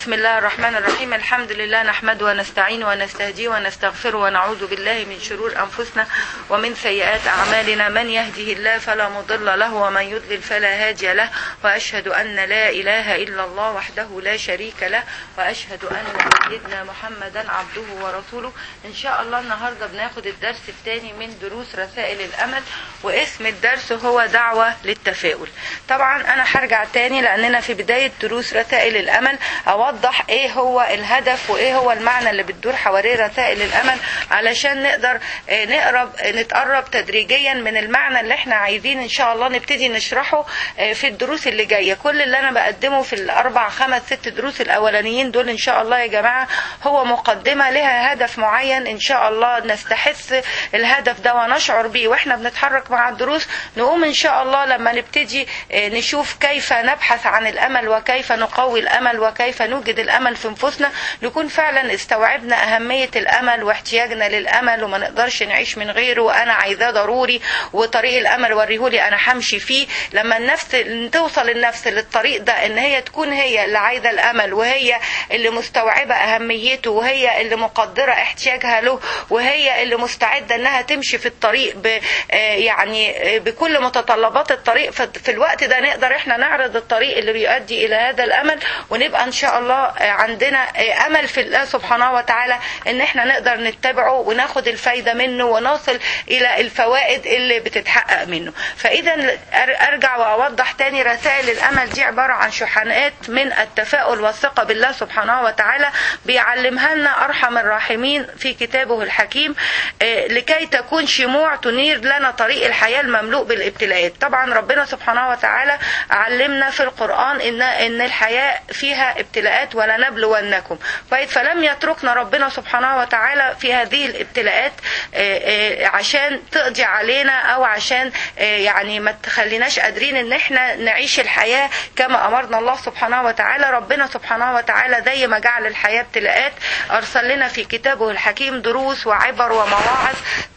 بسم الله الرحمن الرحيم الحمد لله نحمده ونستعين ونستهديه ونستغفره ونعوذ بالله من شرور أنفسنا ومن سيئات أعمالنا من يهده الله فلا مضل له ومن يضلل فلا هادي له وأشهد أن لا إله إلا الله وحده لا شريك له وأشهد أن سيدنا محمدا عبده ورسوله إن شاء الله النهاردة بناخد الدرس الثاني من دروس رسائل الأمل واسم الدرس هو دعوة للتفاؤل طبعا أنا هرجع تاني لأننا في بداية دروس رسائل الأمل أوضح إيه هو الهدف وإيه هو المعنى اللي بتدور حواليه رسائل الأمل علشان نقدر آه، نقرب آه، نتقرب تدريجيا من المعنى اللي احنا عايزين إن شاء الله نبتدي نشرحه آه، في الدروس اللي جاية كل اللي أنا بقدمه في الأربع خمس ست دروس الأولانيين دول إن شاء الله يا جماعة هو مقدمة لها هدف معين إن شاء الله نستحث الهدف ده ونشعر بيه وإحنا بنتحرك مع الدروس نقوم إن شاء الله لما نبتدي آه، نشوف كيف نبحث عن الأمل وكيف نقوي الأمل وكيف نوجد الأمل في نفوسنا نكون فعلا استوعبنا أهمية الأمل واحتياجنا للأمل وما نقدرش نعيش من غيره وأنا عايزاه ضروري وطريق الأمل وريهولي أنا همشي فيه لما النفس توصل النفس للطريق ده إن هي تكون هي اللي عايزة الأمل وهي اللي مستوعبة أهميته وهي اللي مقدرة احتياجها له وهي اللي مستعدة إنها تمشي في الطريق ب آه، يعني آه، بكل متطلبات الطريق ف- في الوقت ده نقدر احنا نعرض الطريق اللي بيؤدي إلى هذا الأمل ونبقى إن شاء الله آه، عندنا آه، أمل في الله سبحانه وتعالى إن احنا نقدر نتبعه وناخد الفايدة منه ونصل إلى الفوائد اللي بتتحقق منه فإذا أر- أرجع وأوضح تاني رسائل الأمل دي عبارة عن شحنات من التفاؤل والثقة بالله سبحانه وتعالى بيعلمها لنا أرحم الراحمين في كتابه الحكيم آه، لكي تكون شموع تنير لنا طريق الحياة المملوء بالابتلاءات طبعا ربنا سبحانه وتعالى علمنا في القرآن إن, إن الحياة فيها ابتلاءات ولنبلونكم كويس فلم يتركنا ربنا سبحانه وتعالى في هذه الابتلاءات آه، آه، عشان تقضي علينا أو عشان آه، يعني ما تخليناش قادرين إن احنا نعيش الحياة كما أمرنا الله سبحانه وتعالى ربنا سبحانه وتعالى زي ما جعل الحياة ابتلاءات أرسل لنا في كتابه الحكيم دروس وعبر ومواعظ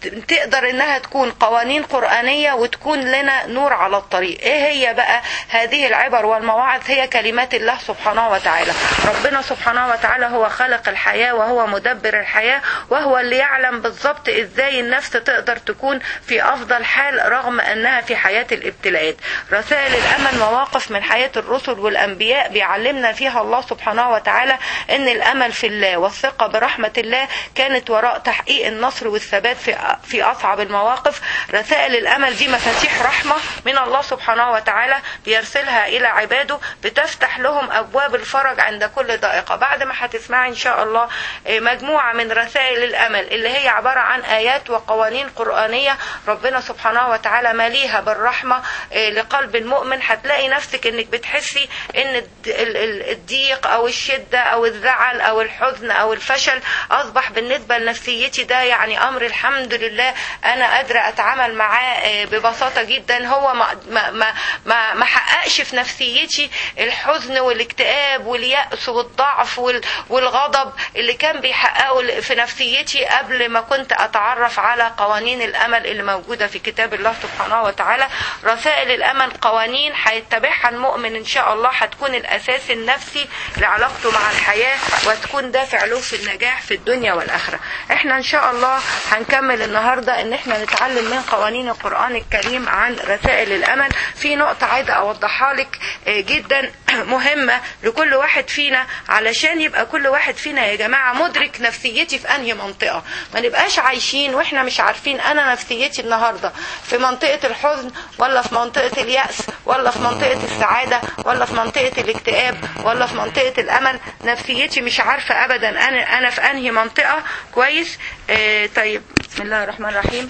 تقدر إنها تكون قوانين قرآنية وتكون لنا نور على الطريق إيه هي بقى هذه العبر والمواعظ هي كلمات الله سبحانه وتعالى ربنا سبحانه وتعالى هو خلق الحياة وهو مدبر الحياة وهو اللي يعلم بالضبط إزاي النفس تقدر تكون في أفضل حال رغم أنها في حياة الابتلاءات رسائل الأمل مواقف من حياة الرسل والأنبياء بيعلمنا فيها الله سبحانه وتعالى أن الأمل في الله والثقة برحمة الله كانت وراء تحقيق النصر والثبات في في أصعب المواقف رسائل الأمل دي مفاتيح رحمة من الله سبحانه وتعالى بيرسلها إلى عباده بتفتح لهم أبواب الفرج عند كل ضائقة بعد ما هتسمعي إن شاء الله آه، مجموعة من رسائل الأمل اللي هي عبارة عن آيات وقوانين قرآنية ربنا سبحانه وتعالى ماليها بالرحمة آه، لقلب المؤمن هتلاقي نفسك انك بتحسي ان الد- ال- ال- الضيق او الشدة او الزعل او الحزن او الفشل اصبح بالنسبة لنفسيتي ده يعني امر الحمد لله انا قادرة اتعامل معاه آه، ببساطة جدا هو ما ما ما ما, ما حققش في نفسيتي الحزن والاكتئاب واليأس والضعف وال- والغضب اللي كان بيحققه في نفسيتي قبل ما كنت اتعرف على قوانين الامل اللي موجودة في كتاب الله سبحانه وتعالى رسائل الامل قوانين هيتبعها المؤمن ان شاء الله هتكون الاساس النفسي لعلاقته مع الحياة وتكون دافع له في النجاح في الدنيا والاخرة احنا ان شاء الله هنكمل النهاردة ان احنا نتعلم من قوانين القرآن الكريم عن رسائل الامل في نقطة عايزة اوضحها لك آه، جدا مهمة لكل واحد فينا علشان يبقى كل واحد فينا يا جماعة مدرك نفسيتي في انهي منطقة ما نبقاش عايشين واحنا مش عارفين انا نفسيتي النهاردة في منطقة الحزن ولا في منطقة اليأس ولا في منطقة السعادة ولا في منطقة الاكتئاب ولا في منطقة الامل نفسيتي مش عارفة ابدا انا انا في انهي منطقة كويس آه طيب بسم الله الرحمن الرحيم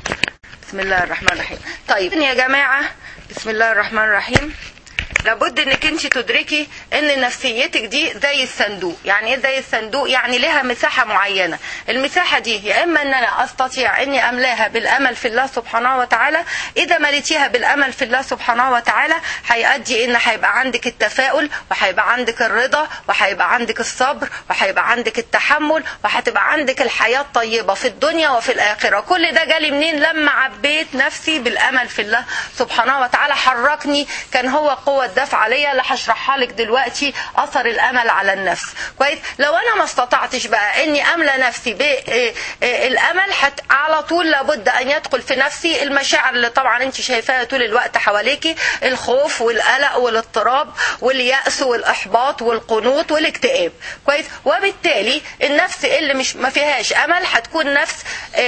بسم الله الرحمن الرحيم طيب يا جماعة بسم الله الرحمن الرحيم لابد انك انت تدركي ان نفسيتك دي زي الصندوق يعني ايه زي الصندوق يعني لها مساحه معينه المساحه دي يا اما ان انا استطيع اني املاها بالامل في الله سبحانه وتعالى اذا مليتيها بالامل في الله سبحانه وتعالى هيؤدي ان هيبقى عندك التفاؤل وهيبقى عندك الرضا وهيبقى عندك الصبر وهيبقى عندك التحمل وهتبقى عندك الحياه الطيبه في الدنيا وفي الاخره كل ده جالي منين لما عبيت نفسي بالامل في الله سبحانه وتعالى حركني كان هو قوه دافعه عليا اللي هشرحها لك دلوقتي اثر الامل على النفس كويس لو انا ما استطعتش بقى اني املى نفسي بالامل حت على طول لابد ان يدخل في نفسي المشاعر اللي طبعا انت شايفاها طول الوقت حواليكي الخوف والقلق والاضطراب واليأس والاحباط والقنوط والاكتئاب كويس وبالتالي النفس اللي مش ما فيهاش امل هتكون نفس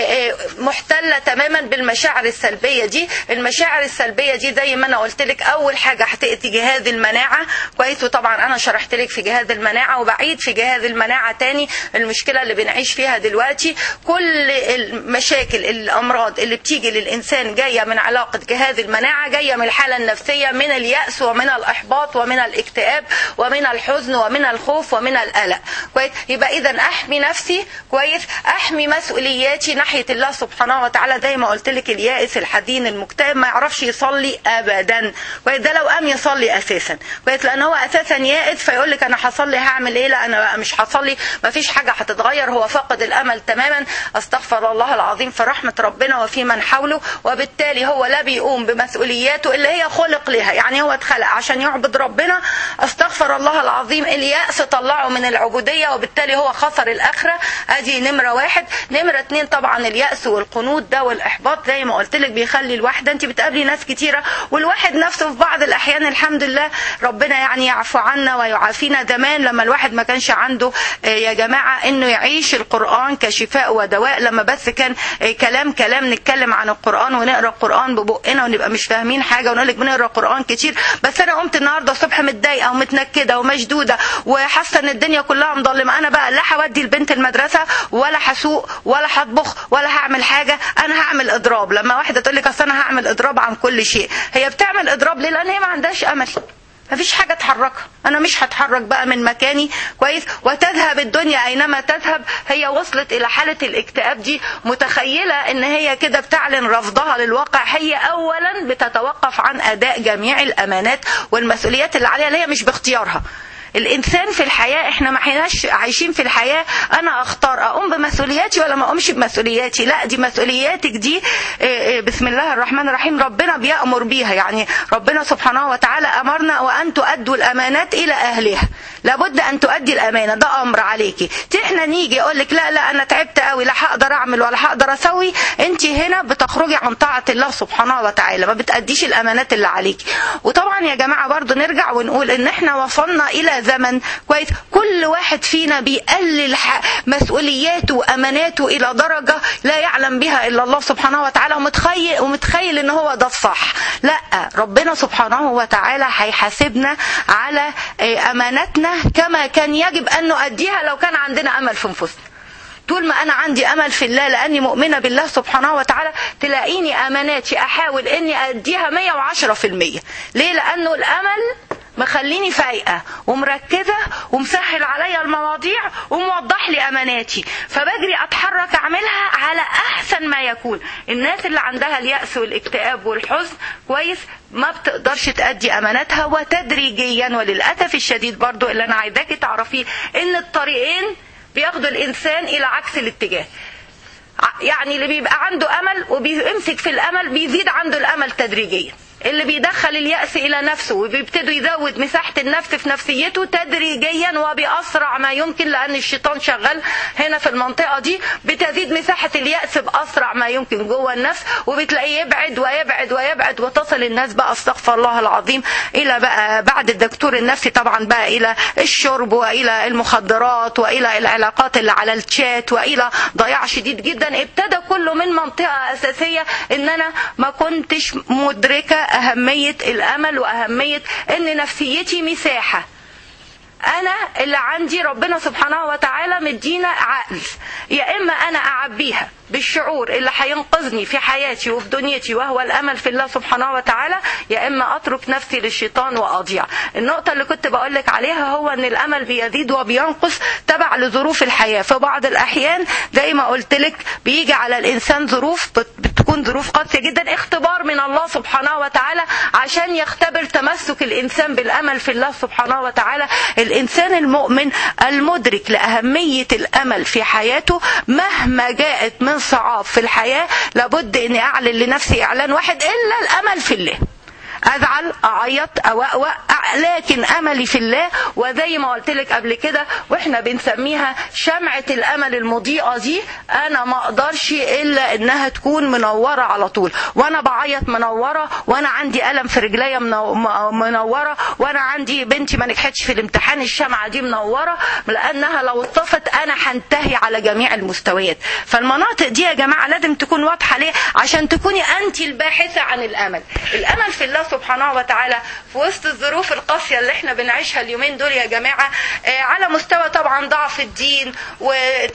محتله تماما بالمشاعر السلبيه دي المشاعر السلبيه دي زي ما انا قلت لك اول حاجه هتاتي جهاز المناعه كويس وطبعا انا شرحت لك في جهاز المناعه وبعيد في جهاز المناعه تاني المشكله اللي بنعيش فيها دلوقتي كل المشاكل الامراض اللي بتيجي للانسان جايه من علاقه جهاز المناعه جايه من الحاله النفسيه من الياس ومن الاحباط ومن الاكتئاب ومن الحزن ومن الخوف ومن القلق كويس يبقى اذا احمي نفسي كويس احمي مسؤولياتي ناحيه الله سبحانه وتعالى زي ما قلت لك اليائس الحزين المكتئب ما يعرفش يصلي ابدا كويس ده لو قام يصلي اساسا كويس لان هو اساسا يائس فيقول لك انا هصلي هعمل ايه لا انا مش هصلي ما فيش حاجه هتتغير هو فقد الامل تماما استغفر الله العظيم في رحمه ربنا وفي من حوله وبالتالي هو لا بيقوم بمسؤولياته اللي هي خلق لها يعني هو اتخلق عشان يعبد ربنا استغفر الله العظيم اليأس طلعه من العبوديه وبالتالي هو خسر الاخره ادي نمره واحد نمره اتنين طبعا اليأس والقنوط ده والاحباط زي ما قلت لك بيخلي الواحده انت بتقابلي ناس كتيره والواحد نفسه في بعض الاحيان الحمد لله ربنا يعني يعفو عنا ويعافينا زمان لما الواحد ما كانش عنده يا جماعه انه يعيش القران كشفاء ودواء لما بس كان كلام كلام نتكلم عن القران ونقرا القران ببقنا ونبقى مش فاهمين حاجه ونقول لك بنقرا القران كتير بس انا قمت النهارده الصبح متضايقه ومتنكده ومشدوده وحاسه ان الدنيا كلها مظلمه انا بقى لا هودي البنت المدرسه ولا هسوق ولا هطبخ ولا هعمل حاجه انا هعمل اضراب لما واحده تقول لك اصل انا هعمل اضراب عن كل شيء هي بتعمل اضراب ليه لان هي ما عندهاش امل مفيش حاجة تحركها أنا مش هتحرك بقى من مكاني كويس وتذهب الدنيا أينما تذهب هي وصلت إلى حالة الاكتئاب دي متخيلة إن هي كده بتعلن رفضها للواقع هي أولا بتتوقف عن أداء جميع الأمانات والمسؤوليات اللي عليها اللي هي مش باختيارها الانسان في الحياه احنا ما احناش عايشين في الحياه انا اختار اقوم بمسؤولياتي ولا ما اقومش بمسؤولياتي لا دي مسؤولياتك دي بسم الله الرحمن الرحيم ربنا بيامر بيها يعني ربنا سبحانه وتعالى امرنا وان تؤدوا الامانات الى اهلها لابد ان تؤدي الامانه ده امر عليكي احنا نيجي اقول لك لا لا انا تعبت قوي لا هقدر اعمل ولا هقدر اسوي انت هنا بتخرجي عن طاعه الله سبحانه وتعالى ما بتاديش الامانات اللي عليكي وطبعا يا جماعه برضو نرجع ونقول ان احنا وصلنا الى زمن كويس كل واحد فينا بيقلل مسؤولياته واماناته الى درجه لا يعلم بها الا الله سبحانه وتعالى ومتخيل ومتخيل ان هو ده الصح لا ربنا سبحانه وتعالى هيحاسبنا على اماناتنا كما كان يجب ان نؤديها لو كان عندنا امل في انفسنا طول ما انا عندي امل في الله لاني مؤمنه بالله سبحانه وتعالى تلاقيني اماناتي احاول اني اديها 110% ليه لانه الامل مخليني فايقه ومركزه ومسهل عليا المواضيع وموضح لي اماناتي فبجري اتحرك اعملها على احسن ما يكون الناس اللي عندها الياس والاكتئاب والحزن كويس ما بتقدرش تأدي اماناتها وتدريجيا وللاسف الشديد برضو اللي انا عايزاكي تعرفيه ان الطريقين بياخدوا الانسان الى عكس الاتجاه يعني اللي بيبقى عنده امل وبيمسك في الامل بيزيد عنده الامل تدريجيا اللي بيدخل اليأس إلى نفسه وبيبتدوا يزود مساحة النفس في نفسيته تدريجيا وبأسرع ما يمكن لأن الشيطان شغال هنا في المنطقة دي بتزيد مساحة اليأس بأسرع ما يمكن جوه النفس وبتلاقيه يبعد ويبعد ويبعد وتصل الناس بقى استغفر الله العظيم إلى بقى بعد الدكتور النفسي طبعا بقى إلى الشرب وإلى المخدرات وإلى العلاقات اللي على الشات وإلى ضياع شديد جدا ابتدى كله من منطقة أساسية إن أنا ما كنتش مدركة أهمية الأمل وأهمية إن نفسيتي مساحة أنا اللي عندي ربنا سبحانه وتعالى مدينا عقل يا إما أنا أعبيها بالشعور اللي هينقذني في حياتي وفي دنيتي وهو الامل في الله سبحانه وتعالى يا اما اترك نفسي للشيطان واضيع النقطه اللي كنت بقول لك عليها هو ان الامل بيزيد وبينقص تبع لظروف الحياه في بعض الاحيان زي ما قلت لك بيجي على الانسان ظروف بتكون ظروف قاسيه جدا اختبار من الله سبحانه وتعالى عشان يختبر تمسك الانسان بالامل في الله سبحانه وتعالى الانسان المؤمن المدرك لاهميه الامل في حياته مهما جاءت من صعاب في الحياة لابد اني اعلن لنفسي اعلان واحد الا الامل في الله ازعل اعيط اوقوق لكن املي في الله وزي ما قلت لك قبل كده واحنا بنسميها شمعة الامل المضيئة دي انا ما اقدرش الا انها تكون منورة على طول وانا بعيط منورة وانا عندي الم في رجليا منو- م- منورة وانا عندي بنتي ما نجحتش في الامتحان الشمعة دي منورة لانها لو اطفت انا هنتهي على جميع المستويات فالمناطق دي يا جماعة لازم تكون واضحة ليه عشان تكوني انت الباحثة عن الامل الامل في الله سبحانه وتعالى في وسط الظروف القاسية اللي احنا بنعيشها اليومين دول يا جماعة آه، على مستوى طبعا ضعف الدين و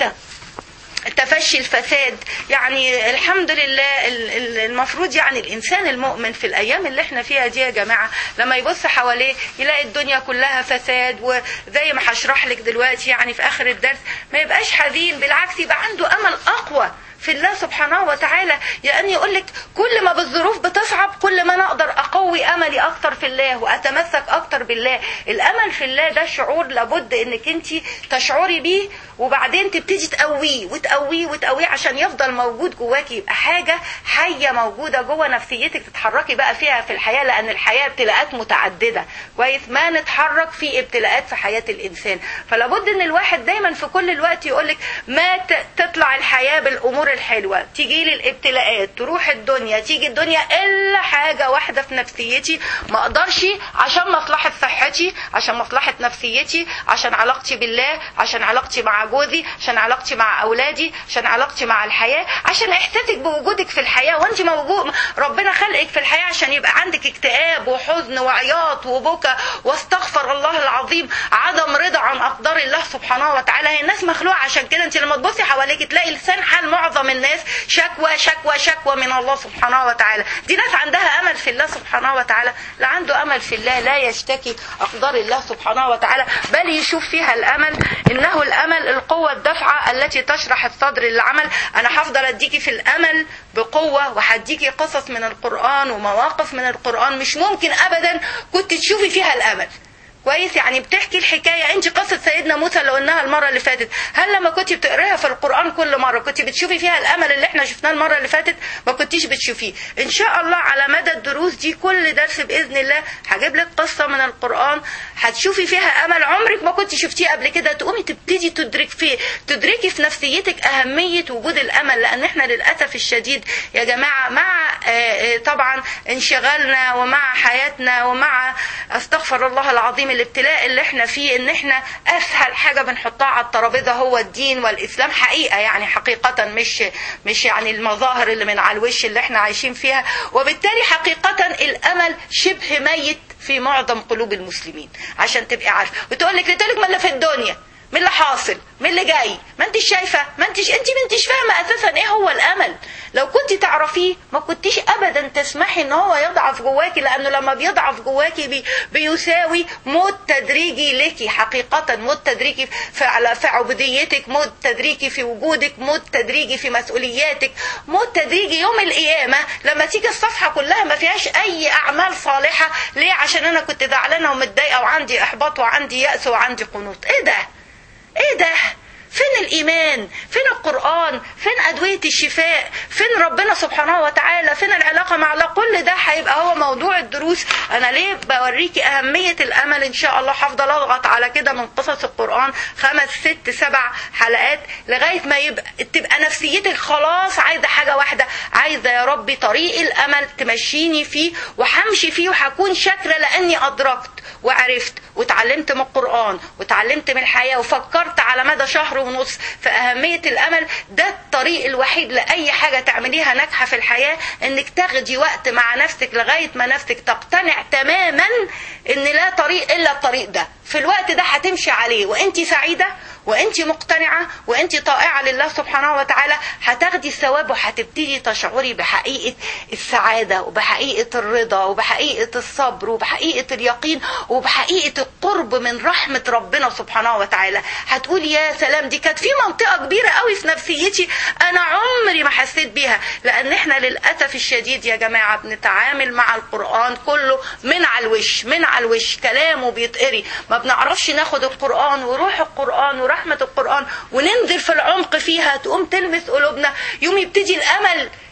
تفشي الفساد يعني الحمد لله ال- ال- المفروض يعني الانسان المؤمن في الايام اللي احنا فيها دي يا جماعه لما يبص حواليه يلاقي الدنيا كلها فساد وزي ما هشرح لك دلوقتي يعني في اخر الدرس ما يبقاش حزين بالعكس يبقى عنده امل اقوى في الله سبحانه وتعالى لأن يقول لك كل ما بالظروف بتصعب كل ما أنا أقدر أقوي أملي أكتر في الله وأتمسك أكتر بالله الأمل في الله ده شعور لابد إنك أنت تشعري بيه وبعدين تبتدي تقويه وتقويه وتقويه عشان يفضل موجود جواكي يبقى حاجة حية موجودة جوه نفسيتك تتحركي بقى فيها في الحياة لأن الحياة ابتلاءات متعددة كويس ما نتحرك في ابتلاءات في حياة الإنسان فلابد إن الواحد دايما في كل الوقت يقولك ما ت- تطلع الحياة بالأمور الحلوة تيجي لي الابتلاءات تروح الدنيا تيجي الدنيا إلا حاجة واحدة في نفسيتي ما أقدرش عشان مصلحة صحتي عشان مصلحة نفسيتي عشان علاقتي بالله عشان علاقتي مع جوزي عشان علاقتي مع أولادي عشان علاقتي مع الحياة عشان إحساسك بوجودك في الحياة وأنت موجود ربنا خلقك في الحياة عشان يبقى عندك اكتئاب وحزن وعياط وبكى واستغفر الله العظيم عدم رضا عن أقدار الله سبحانه وتعالى هي الناس مخلوقة عشان كده أنت لما تبصي حواليك تلاقي لسان حال معظم الناس شكوى شكوى شكوى من الله سبحانه وتعالى دي ناس عندها أمل في الله سبحانه وتعالى لا عنده أمل في الله لا يشتكي أقدار الله سبحانه وتعالى بل يشوف فيها الأمل إنه الأمل القوة الدافعة التي تشرح الصدر للعمل أنا هفضل أديكي في الأمل بقوة وهديكي قصص من القرآن ومواقف من القرآن مش ممكن أبدا كنت تشوفي فيها الأمل كويس يعني بتحكي الحكايه انت قصه سيدنا موسى اللي قلناها المره اللي فاتت هل لما كنت بتقريها في القران كل مره كنت بتشوفي فيها الامل اللي احنا شفناه المره اللي فاتت ما كنتيش بتشوفيه ان شاء الله على مدى الدروس دي كل درس باذن الله هجيب لك قصه من القران هتشوفي فيها امل عمرك ما كنت شفتيه قبل كده تقومي تبتدي تدرك فيه تدركي في نفسيتك اهميه وجود الامل لان احنا للاسف الشديد يا جماعه مع آه، آه، طبعا انشغالنا ومع حياتنا ومع استغفر الله العظيم الابتلاء اللي احنا فيه ان احنا اسهل حاجه بنحطها على الترابيزه هو الدين والاسلام حقيقه يعني حقيقه مش مش يعني المظاهر اللي من على الوش اللي احنا عايشين فيها وبالتالي حقيقه الامل شبه ميت في معظم قلوب المسلمين عشان تبقي عارفه وتقول لك تقول لك ما اللي في الدنيا من اللي حاصل من اللي جاي ما انتش شايفه ما انتش انت ما انتش فاهمه اساسا ايه هو الامل لو كنت تعرفيه ما كنتيش ابدا تسمحي ان هو يضعف جواكي لانه لما بيضعف جواكي بي بيساوي موت تدريجي لك حقيقه موت تدريجي في على في عبوديتك موت تدريجي في وجودك موت تدريجي في مسؤولياتك موت تدريجي يوم القيامه لما تيجي الصفحه كلها ما فيهاش اي اعمال صالحه ليه عشان انا كنت زعلانه ومتضايقه وعندي احباط وعندي ياس وعندي قنوط ايه ده ايه ده فين الايمان فين القران فين ادويه الشفاء فين ربنا سبحانه وتعالى فين العلاقه مع الله كل ده هيبقى هو موضوع الدروس انا ليه بوريكي اهميه الامل ان شاء الله هفضل اضغط على كده من قصص القران خمس ست سبع حلقات لغايه ما يبقى تبقى نفسيتك خلاص عايزه حاجه واحده عايزه يا ربي طريق الامل تمشيني فيه وهمشي فيه وهكون شاكره لاني ادركت وعرفت وتعلمت من القرآن وتعلمت من الحياة وفكرت على مدى شهر ونص في أهمية الأمل ده الطريق الوحيد لأي حاجة تعمليها ناجحة في الحياة إنك تاخدي وقت مع نفسك لغاية ما نفسك تقتنع تماما إن لا طريق إلا الطريق ده في الوقت ده هتمشي عليه وانت سعيدة وانت مقتنعة وانت طائعة لله سبحانه وتعالى هتاخدي الثواب وهتبتدي تشعري بحقيقة السعادة وبحقيقة الرضا وبحقيقة الصبر وبحقيقة اليقين وبحقيقة القرب من رحمة ربنا سبحانه وتعالى هتقولي يا سلام دي كانت في منطقة كبيرة قوي في نفسيتي انا عمري ما حسيت بيها لان احنا للأسف الشديد يا جماعة بنتعامل مع القرآن كله من على الوش من على الوش كلامه بيتقري ما بنعرفش ناخد القرآن وروح القرآن ورحمة القرآن وننزل في العمق فيها تقوم تلمس قلوبنا يوم يبتدي الأمل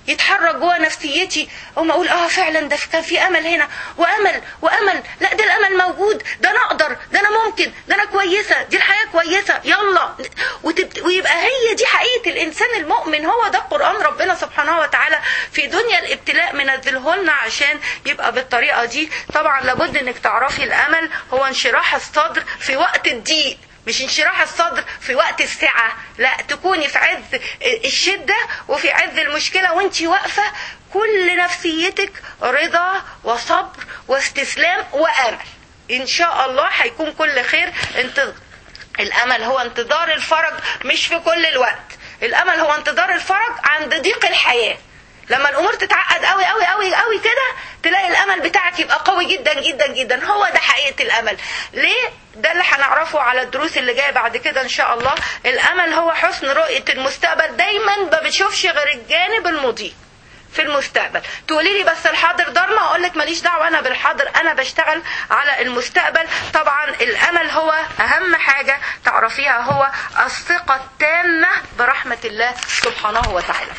يتحرك جوه نفسيتي اقوم اقول اه فعلا ده كان في امل هنا وامل وامل لا ده الامل موجود ده انا اقدر ده انا ممكن ده انا كويسه دي الحياه كويسه يلا وتبت... ويبقى هي دي حقيقه الانسان المؤمن هو ده قران ربنا سبحانه وتعالى في دنيا الابتلاء منزله لنا عشان يبقى بالطريقه دي طبعا لابد انك تعرفي الامل هو انشراح الصدر في وقت الضيق مش انشراح الصدر في وقت السعة لا تكوني في عز الشدة وفي عز المشكلة وانت واقفة كل نفسيتك رضا وصبر واستسلام وأمل إن شاء الله هيكون كل خير انت الأمل هو انتظار الفرج مش في كل الوقت الأمل هو انتظار الفرج عند ضيق الحياة لما الامور تتعقد قوي قوي قوي قوي كده تلاقي الامل بتاعك يبقى قوي جدا جدا جدا هو ده حقيقه الامل ليه ده اللي هنعرفه على الدروس اللي جايه بعد كده ان شاء الله الامل هو حسن رؤيه المستقبل دايما ما بتشوفش غير الجانب المضيء في المستقبل تقولي لي بس الحاضر ضرمه اقول لك ماليش دعوه انا بالحاضر انا بشتغل على المستقبل طبعا الامل هو اهم حاجه تعرفيها هو الثقه التامه برحمه الله سبحانه وتعالى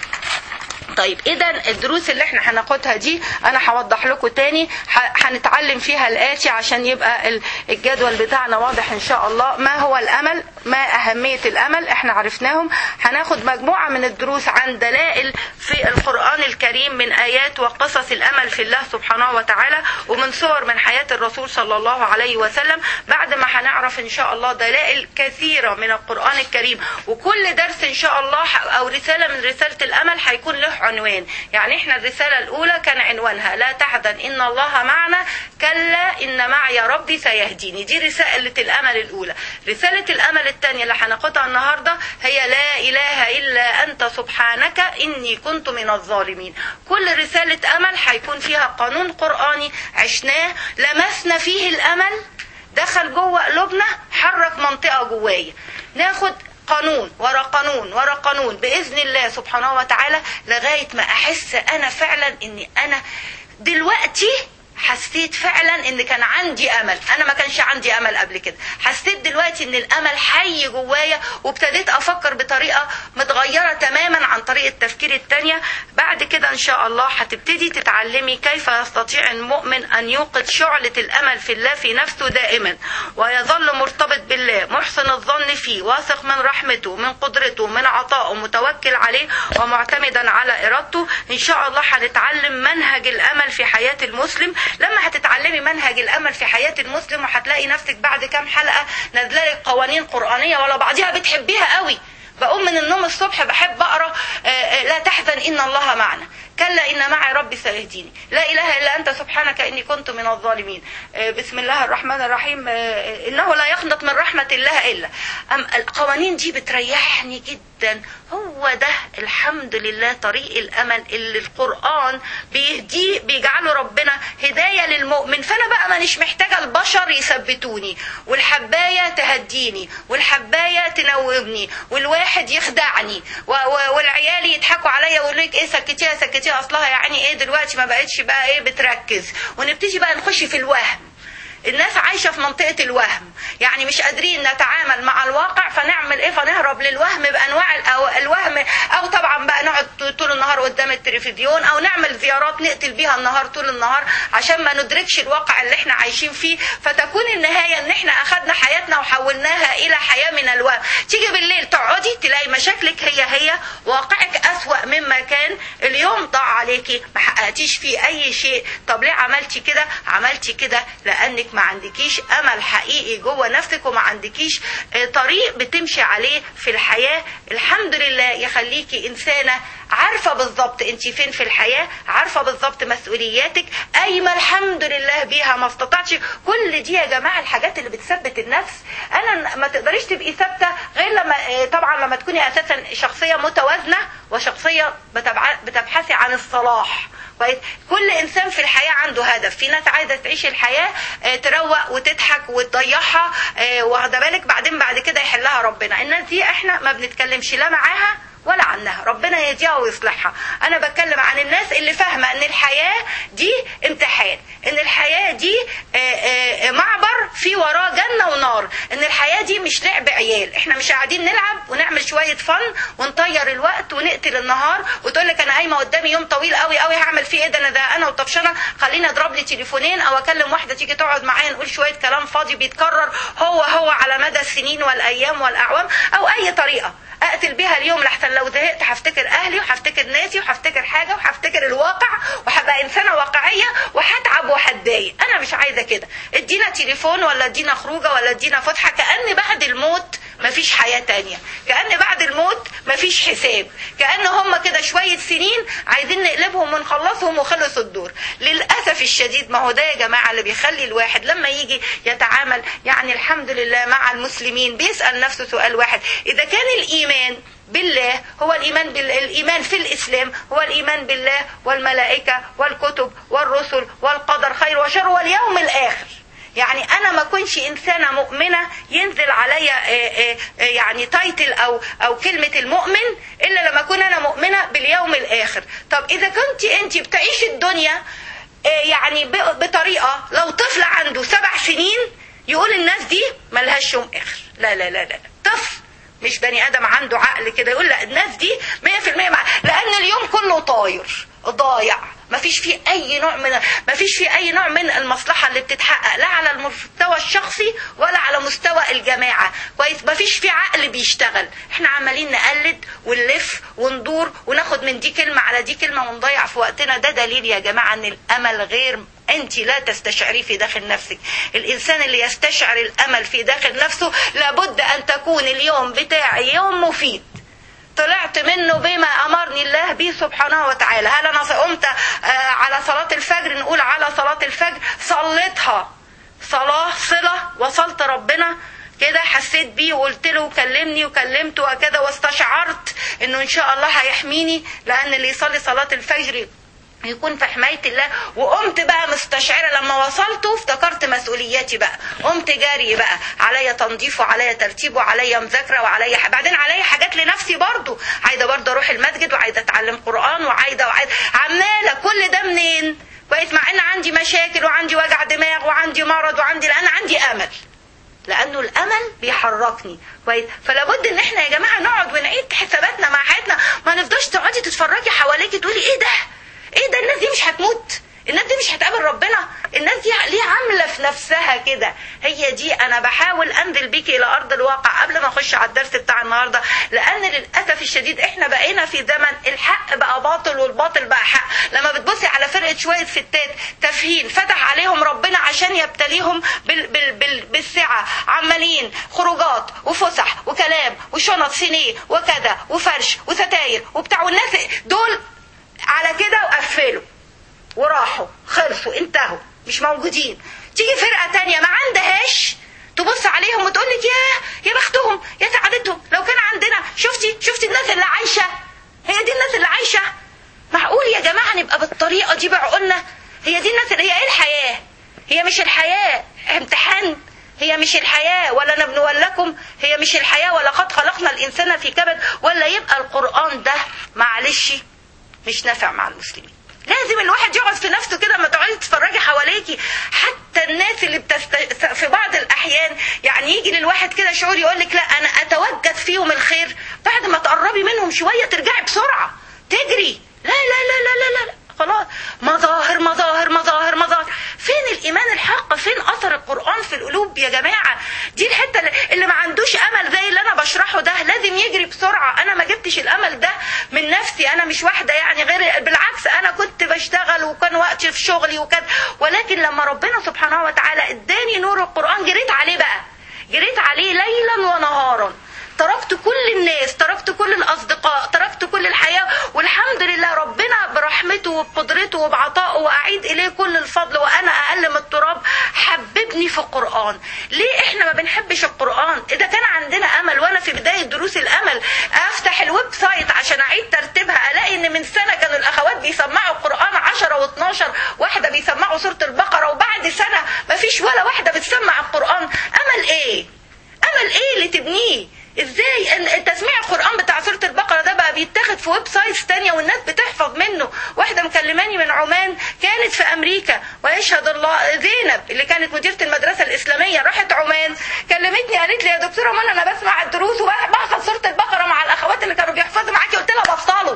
طيب اذا الدروس اللي احنا هناخدها دي انا هوضح لكم تاني هنتعلم فيها الاتي عشان يبقى الجدول بتاعنا واضح ان شاء الله ما هو الامل ما اهميه الامل احنا عرفناهم هناخد مجموعه من الدروس عن دلائل في القران الكريم من ايات وقصص الامل في الله سبحانه وتعالى ومن صور من حياه الرسول صلى الله عليه وسلم بعد ما هنعرف ان شاء الله دلائل كثيره من القران الكريم وكل درس ان شاء الله او رساله من رساله الامل هيكون له عنوان يعني احنا الرسالة الاولى كان عنوانها لا تحزن ان الله معنا كلا ان معي ربي سيهديني دي رسالة الامل الاولى رسالة الامل الثانية اللي هناخدها النهاردة هي لا اله الا انت سبحانك اني كنت من الظالمين كل رسالة امل هيكون فيها قانون قرآني عشناه لمسنا فيه الامل دخل جوه قلوبنا حرك منطقة جوايا ناخد قانون ورا قانون ورا قانون باذن الله سبحانه وتعالى لغايه ما احس انا فعلا اني انا دلوقتي حسيت فعلا ان كان عندي امل انا ما كانش عندي امل قبل كده حسيت دلوقتي ان الامل حي جوايا وابتديت افكر بطريقه متغيره تماما عن طريقه تفكيري التانية بعد كده ان شاء الله هتبتدي تتعلمي كيف يستطيع المؤمن ان يوقد شعله الامل في الله في نفسه دائما ويظل مرتبط بالله محسن الظن فيه واثق من رحمته من قدرته من عطائه متوكل عليه ومعتمدا على ارادته ان شاء الله هنتعلم منهج الامل في حياه المسلم لما هتتعلمي منهج الامل في حياه المسلم وهتلاقي نفسك بعد كام حلقه نازله لك قوانين قرانيه ولا بعضيها بتحبيها قوي بقوم من النوم الصبح بحب اقرا لا تحزن ان الله معنا كلا ان معي ربي سيهديني لا اله الا انت سبحانك اني كنت من الظالمين بسم الله الرحمن الرحيم انه لا يقنط من رحمه الله الا أم القوانين دي بتريحني جدا هو ده الحمد لله طريق الامل اللي القران بيهديه بيجعله ربنا هدايه للمؤمن فانا بقى مانيش محتاجه البشر يثبتوني والحبايه تهديني والحبايه تنومني والواحد يخدعني والعيال يضحكوا عليا ويقولوا لك ايه سكتيها سكتيها اصلها يعني ايه دلوقتي ما بقتش بقى ايه بتركز ونبتدي بقى نخش في الوهم الناس عايشه في منطقه الوهم يعني مش قادرين نتعامل مع الواقع فنعمل ايه فنهرب للوهم بانواع أو الوهم او طبعا بقى نقعد طول النهار قدام التلفزيون او نعمل زيارات نقتل بيها النهار طول النهار عشان ما ندركش الواقع اللي احنا عايشين فيه فتكون النهايه ان احنا اخذنا حياتنا وحولناها الى حياه من الوهم تيجي بالليل تقعدي تلاقي مشاكلك هي هي واقعك اسوا مما كان اليوم ضاع عليكي ما حققتيش فيه اي شيء طب ليه عملتي كده عملتي كده لانك ما عندكيش امل حقيقي جوه نفسك وما عندكيش طريق بتمشي عليه في الحياه الحمد لله يخليكي انسانه عارفه بالظبط انت فين في الحياه عارفه بالظبط مسؤولياتك قايمه الحمد لله بيها ما استطعتش كل دي يا جماعه الحاجات اللي بتثبت النفس انا ما تقدريش تبقي ثابته غير لما طبعا لما تكوني اساسا شخصيه متوازنه وشخصيه بتبحثي عن الصلاح كويس كل انسان في الحياه عنده هدف في ناس عايزه تعيش الحياه تروق وتضحك وتضيعها واخده بالك بعدين بعد كده يحلها ربنا الناس دي احنا ما بنتكلمش لا معاها ولا عنها ربنا يهديها ويصلحها انا بتكلم عن الناس اللي فاهمه ان الحياه دي امتحان ان الحياه دي آه، آه، معبر في وراه جنه ونار ان الحياه دي مش لعب عيال احنا مش قاعدين نلعب ونعمل شويه فن ونطير الوقت ونقتل النهار وتقول لك انا قايمه قدامي يوم طويل قوي قوي هعمل فيه ايه ده انا ده انا وطفشانه خليني اضرب لي تليفونين او اكلم واحده تيجي تقعد معايا نقول شويه كلام فاضي بيتكرر هو هو على مدى السنين والايام والاعوام او اي طريقه اقتل بيها اليوم لحسن لو زهقت هفتكر اهلي وهفتكر ناسي وهفتكر حاجه وهفتكر الواقع وهبقى انسانه واقعيه وهتعب وهتضايق انا مش عايزه كده ادينا تليفون ولا ادينا خروجه ولا ادينا فسحه كان بعد الموت مفيش حياه تانية كان بعد الموت مفيش حساب كان هم كده شويه سنين عايزين نقلبهم ونخلصهم وخلص الدور للاسف الشديد ما هو ده يا جماعه اللي بيخلي الواحد لما يجي يتعامل يعني الحمد لله مع المسلمين بيسال نفسه سؤال واحد اذا كان الايمان بالله هو الإيمان بال... الإيمان في الإسلام هو الإيمان بالله والملائكة والكتب والرسل والقدر خير وشر واليوم الآخر يعني انا ما كنش انسانه مؤمنه ينزل عليا آه، آه، يعني تايتل او او كلمه المؤمن الا لما اكون انا مؤمنه باليوم الاخر طب اذا كنت انت بتعيش الدنيا آه، يعني ب- بطريقه لو طفل عنده سبع سنين يقول الناس دي ملهاش يوم اخر لا لا لا لا طفل مش بني ادم عنده عقل كده يقول لا الناس دي 100% مع لان اليوم كله طاير ضايع ما فيش فيه اي نوع من ما فيش فيه اي نوع من المصلحه اللي بتتحقق لا على المستوى الشخصي ولا على مستوى الجماعه كويس ما فيش فيه عقل بيشتغل احنا عمالين نقلد ونلف وندور وناخد من دي كلمه على دي كلمه ونضيع في وقتنا ده دليل يا جماعه ان الامل غير انت لا تستشعريه في داخل نفسك الانسان اللي يستشعر الامل في داخل نفسه لابد ان تكون اليوم بتاعي يوم مفيد طلعت منه بما امرني الله به سبحانه وتعالى هل انا قمت آه، على صلاه الفجر نقول على صلاه الفجر صليتها صلاه صله وصلت ربنا كده حسيت بيه وقلت له وكلمني وكلمته وكذا واستشعرت انه ان شاء الله هيحميني لان اللي يصلي صلاه الفجر يكون في حماية الله وقمت بقى مستشعرة لما وصلت افتكرت مسؤولياتي بقى قمت جاري بقى عليا تنظيف وعليا ترتيب وعليا مذاكرة وعليا ح... بعدين عليا حاجات لنفسي برضو عايزة برضو اروح المسجد وعايزة اتعلم قرآن وعايزة وعايزة عمالة كل ده منين كويس مع ان عندي مشاكل وعندي وجع دماغ وعندي مرض وعندي لان عندي امل لانه الامل بيحركني كويس فلا بد ان احنا يا جماعه نقعد ونعيد حساباتنا مع حياتنا ما نفضلش تقعدي تتفرجي حواليكي تقولي ايه ده ايه ده الناس دي مش هتموت الناس دي مش هتقابل ربنا الناس دي ليه عامله في نفسها كده هي دي انا بحاول انزل بيكي الى ارض الواقع قبل ما اخش على الدرس بتاع النهارده لان للاسف الشديد احنا بقينا في زمن الحق بقى باطل والباطل بقى حق لما بتبصي على فرقه شويه ستات تفهين فتح عليهم ربنا عشان يبتليهم بال بال بال بالسعه عمالين خروجات وفسح وكلام وشنط سينيه وكذا وفرش وستاير وبتاع والناس دول على كده وقفلوا وراحوا خلصوا انتهوا مش موجودين تيجي فرقة تانية ما عندهاش تبص عليهم وتقول لك يا يا بختهم يا سعادتهم لو كان عندنا شفتي شفتي الناس اللي عايشة هي دي الناس اللي عايشة معقول يا جماعة نبقى بالطريقة دي بعقولنا هي دي الناس اللي هي ايه الحياة هي مش الحياة امتحان هي مش الحياة ولا نبلولكم هي مش الحياة ولا قد خلقنا الإنسان في كبد ولا يبقى القرآن ده معلش مش نافع مع المسلمين لازم الواحد يقعد في نفسه كده لما تقعدي تتفرجي حواليكي حتى الناس اللي بتست... في بعض الاحيان يعني يجي للواحد كده شعور يقول لك لا انا اتوجد فيهم الخير بعد ما تقربي منهم شويه ترجعي بسرعه تجري لا لا لا لا لا, لا. خلاص مظاهر مظاهر مظاهر مظاهر فين الايمان الحق فين اثر القران في القلوب يا جماعه دي الحته اللي ما عندوش امل زي اللي انا بشرحه ده لازم يجري بسرعه انا ما جبتش الامل ده من نفسي انا مش واحده يعني غير بالعكس انا كنت بشتغل وكان وقتي في شغلي وكان ولكن لما ربنا سبحانه وتعالى اداني نور القران جريت عليه بقى جريت عليه ليلا ونهارا تركت كل الناس تركت كل الأصدقاء تركت كل الحياة والحمد لله ربنا برحمته وبقدرته وبعطائه وأعيد إليه كل الفضل وأنا أقل من التراب حببني في القرآن ليه إحنا ما بنحبش القرآن إذا كان عندنا أمل وأنا في بداية دروس الأمل أفتح الويب سايت عشان أعيد ترتيبها ألاقي إن من سنة كانوا الأخوات بيسمعوا القرآن 10 و12 واحدة بيسمعوا سورة البقرة وبعد سنة ما فيش ولا واحدة بتسمع القرآن أمل إيه؟ أمل إيه اللي تبنيه؟ ازاي ان تسميع القران بتاع سوره البقره ده بقى بيتاخد في ويب سايتس تانية والناس بتحفظ منه واحدة مكلماني من عمان كانت في أمريكا ويشهد الله زينب اللي كانت مديرة المدرسة الإسلامية راحت عمان كلمتني قالت لي يا دكتورة منى أنا بسمع الدروس وبحفظ سورة البقرة مع الأخوات اللي كانوا بيحفظوا معاكي قلت لها بطلوا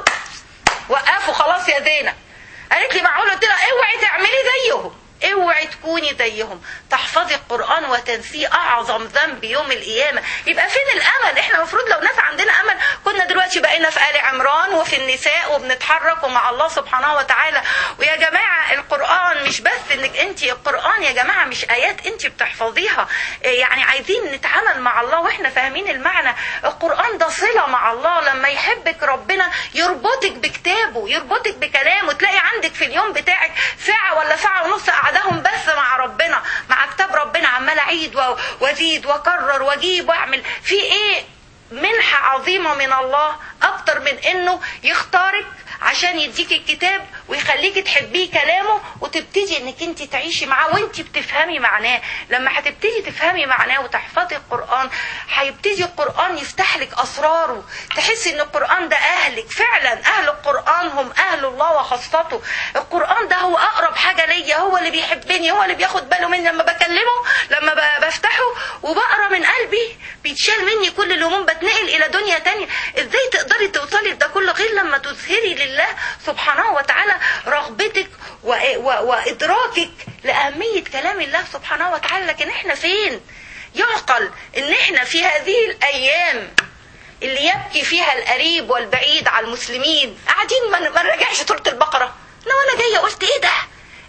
وقفوا خلاص يا زينب قالت لي معقول قلت لها اوعي تعملي زيهم اوعي تكوني زيهم تحفظي القرآن وتنسيه أعظم ذنب يوم القيامة يبقى فين الأمل احنا المفروض لو ناس عندنا أمل كنا دلوقتي بقينا في آل عمران وفي النساء وبنتحرك ومع الله سبحانه وتعالى ويا جماعة القرآن مش بس انك انت القرآن يا جماعة مش آيات انت بتحفظيها يعني عايزين نتعامل مع الله واحنا فاهمين المعنى القرآن ده صلة مع الله لما يحبك ربنا يربطك بكتابه يربطك بكلامه تلاقي عندك في اليوم بتاعك ساعة ولا ساعة ونص قعدهم بس مع ربنا مع كتاب ربنا عمال اعيد وازيد واكرر واجيب واعمل في ايه منحة عظيمة من الله اكتر من انه يختارك عشان يديك الكتاب ويخليك تحبيه كلامه وتبتدي انك انت تعيشي معاه وانت بتفهمي معناه لما هتبتدي تفهمي معناه وتحفظي القرآن هيبتدي القرآن يفتح لك اسراره تحسي ان القرآن ده اهلك فعلا اهل القرآن هم اهل الله وخاصته القرآن ده هو اقرب حاجة ليا هو اللي بيحبني هو اللي بياخد باله مني لما بكلمه لما بفتحه وبقرا من قلبي بيتشال مني كل الهموم بتنقل الى دنيا تانية ازاي تقدري توصلي لده كله غير لما تظهري لله سبحانه وتعالى رغبتك و... و... وادراكك لاهميه كلام الله سبحانه وتعالى لكن احنا فين يعقل ان احنا في هذه الايام اللي يبكي فيها القريب والبعيد على المسلمين قاعدين ما نراجعش سوره البقره انا وانا جايه قلت ايه ده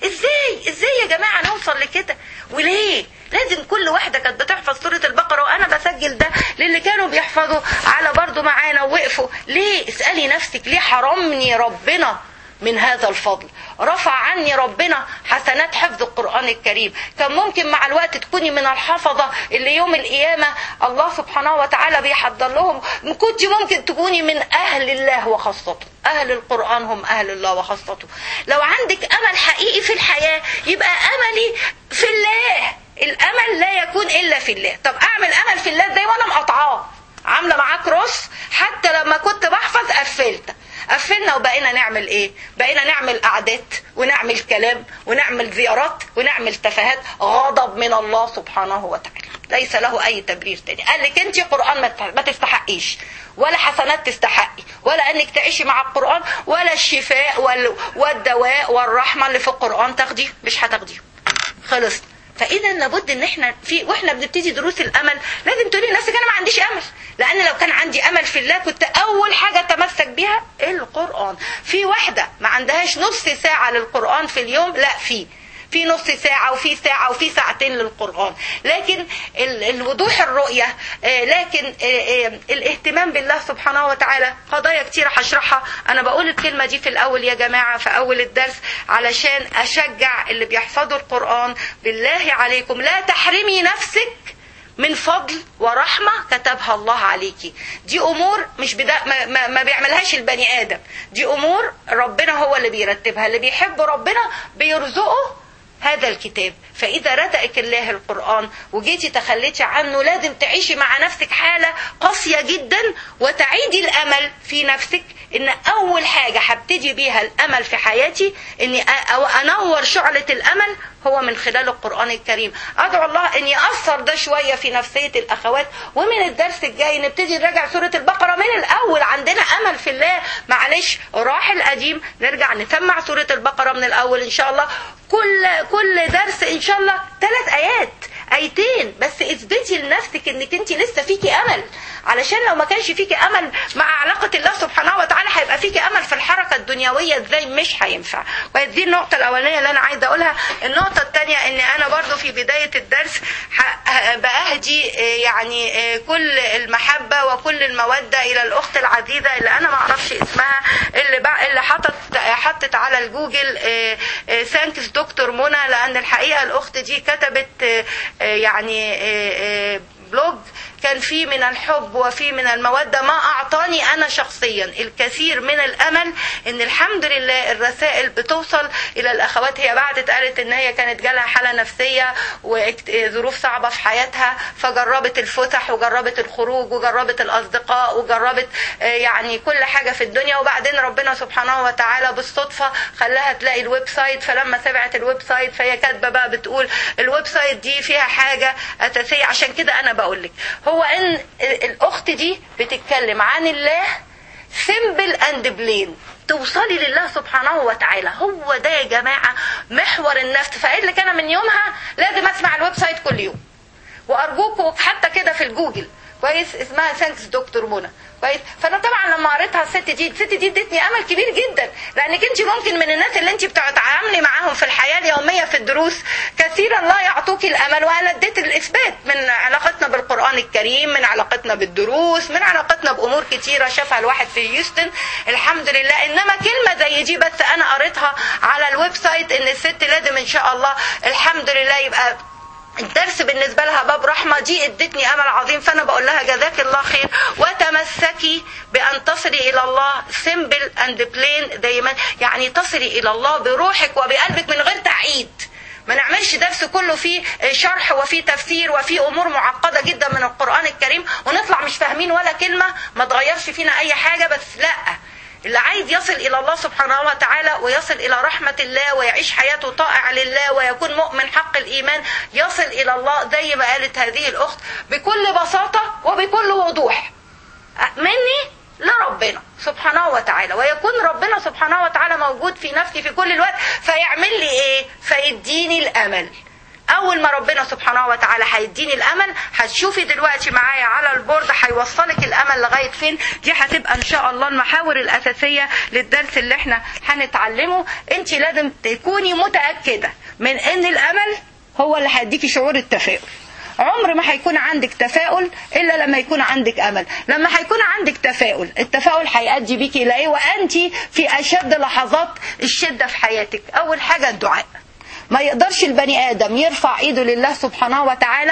ازاي ازاي يا جماعه نوصل لكده وليه لازم كل واحدة كانت بتحفظ سورة البقرة وأنا بسجل ده للي كانوا بيحفظوا على برضو معانا ووقفوا ليه اسألي نفسك ليه حرمني ربنا من هذا الفضل رفع عني ربنا حسنات حفظ القرآن الكريم كان ممكن مع الوقت تكوني من الحفظة اللي يوم القيامة الله سبحانه وتعالى بيحضر لهم كنت ممكن تكوني من أهل الله وخاصته أهل القرآن هم أهل الله وخاصته لو عندك أمل حقيقي في الحياة يبقى أملي في الله الأمل لا يكون إلا في الله طب أعمل أمل في الله ازاي وأنا مقطعاه عاملة معاه كروس حتى لما كنت بحفظ قفلت قفلنا وبقينا نعمل ايه بقينا نعمل قعدات ونعمل كلام ونعمل زيارات ونعمل تفاهات غضب من الله سبحانه وتعالى ليس له اي تبرير تاني قال لك انت قران ما تستحقيش ولا حسنات تستحقي ولا انك تعيشي مع القران ولا الشفاء والدواء والرحمه اللي في القران تاخديه مش هتاخديه خلصت فاذا لابد ان احنا في واحنا بنبتدي دروس الامل لازم تقولي لنفسك انا ما عنديش امل لان لو كان عندي امل في الله كنت اول حاجه اتمسك بيها القران في واحده ما عندهاش نص ساعه للقران في اليوم لا في في نص ساعة وفي ساعة وفي ساعتين للقرآن لكن الوضوح الرؤية لكن الاهتمام بالله سبحانه وتعالى قضايا كتير هشرحها أنا بقول الكلمة دي في الأول يا جماعة في أول الدرس علشان أشجع اللي بيحفظوا القرآن بالله عليكم لا تحرمي نفسك من فضل ورحمة كتبها الله عليكي دي أمور مش بدا ما, ما, ما بيعملهاش البني آدم دي أمور ربنا هو اللي بيرتبها اللي بيحب ربنا بيرزقه هذا الكتاب فإذا رزقك الله القرآن وجيتي تخليتي عنه لازم تعيشي مع نفسك حالة قاسية جدا وتعيدي الأمل في نفسك إن أول حاجة هبتدي بيها الأمل في حياتي إني أنور شعلة الأمل هو من خلال القرآن الكريم أدعو الله أن يأثر ده شوية في نفسية الأخوات ومن الدرس الجاي نبتدي نراجع سورة البقرة من الأول عندنا أمل في الله معلش راح القديم نرجع نسمع سورة البقرة من الأول إن شاء الله كل كل درس إن شاء الله ثلاث آيات ايتين بس اثبتي لنفسك انك انت لسه فيكي امل علشان لو ما كانش فيكي امل مع علاقه الله سبحانه وتعالى هيبقى فيكي امل في الحركه الدنيويه ازاي مش هينفع ودي النقطه الاولانيه اللي انا عايزه اقولها النقطه الثانيه ان انا برضو في بدايه الدرس باهدي يعني كل المحبه وكل الموده الى الاخت العزيزه اللي انا ما اعرفش اسمها اللي بقى اللي حطت حطت على الجوجل ثانكس دكتور منى لان الحقيقه الاخت دي كتبت يعني بلوج كان في من الحب وفي من المودة ما أعطاني أنا شخصيا الكثير من الأمل إن الحمد لله الرسائل بتوصل إلى الأخوات هي بعدت قالت إن هي كانت جالها حالة نفسية وظروف صعبة في حياتها فجربت الفسح وجربت الخروج وجربت الأصدقاء وجربت آه، يعني كل حاجة في الدنيا وبعدين ربنا سبحانه وتعالى بالصدفة خلاها تلاقي الويب سايت فلما سمعت الويب سايت فهي كاتبة بقى بتقول الويب سايت دي فيها حاجة أساسية عشان كده أنا بقول لك هو إن الأخت دي بتتكلم عن الله سيمبل اند بلين توصلي لله سبحانه وتعالى هو ده يا جماعة محور النفس فقال لك أنا من يومها لازم أسمع الويب سايت كل يوم وأرجوكوا حتى كده في الجوجل كويس اسمها ثانكس دكتور منى كويس فانا طبعا لما قريتها الست دي الست دي ادتني امل كبير جدا لانك انت ممكن من الناس اللي انت بتتعاملي معاهم في الحياه اليوميه في الدروس كثيرا لا يعطوك الامل وانا اديت الاثبات من علاقتنا بالقران الكريم من علاقتنا بالدروس من علاقتنا بامور كتيره شافها الواحد في هيوستن الحمد لله انما كلمه زي دي بس انا قريتها على الويب سايت ان الست لازم ان شاء الله الحمد لله يبقى الدرس بالنسبه لها باب رحمه دي ادتني امل عظيم فانا بقول لها جزاك الله خير وتمسكي بان تصلي الى الله سيمبل اند بلين دايما يعني تصلي الى الله بروحك وبقلبك من غير تعقيد ما نعملش درس كله فيه شرح وفيه تفسير وفيه امور معقده جدا من القران الكريم ونطلع مش فاهمين ولا كلمه ما تغيرش فينا اي حاجه بس لا اللي عايز يصل الى الله سبحانه وتعالى ويصل الى رحمه الله ويعيش حياته طائع لله ويكون مؤمن حق الايمان يصل الى الله زي ما قالت هذه الاخت بكل بساطه وبكل وضوح مني لربنا سبحانه وتعالى ويكون ربنا سبحانه وتعالى موجود في نفسي في كل الوقت فيعمل لي ايه فيديني الامل اول ما ربنا سبحانه وتعالى هيديني الامل هتشوفي دلوقتي معايا على البورد هيوصلك الامل لغايه فين دي هتبقى ان شاء الله المحاور الاساسيه للدرس اللي احنا هنتعلمه انت لازم تكوني متاكده من ان الامل هو اللي هيديكي شعور التفاؤل عمر ما هيكون عندك تفاؤل الا لما يكون عندك امل لما هيكون عندك تفاؤل التفاؤل هيؤدي بيكي الى ايه وانت في اشد لحظات الشده في حياتك اول حاجه الدعاء ما يقدرش البني ادم يرفع ايده لله سبحانه وتعالى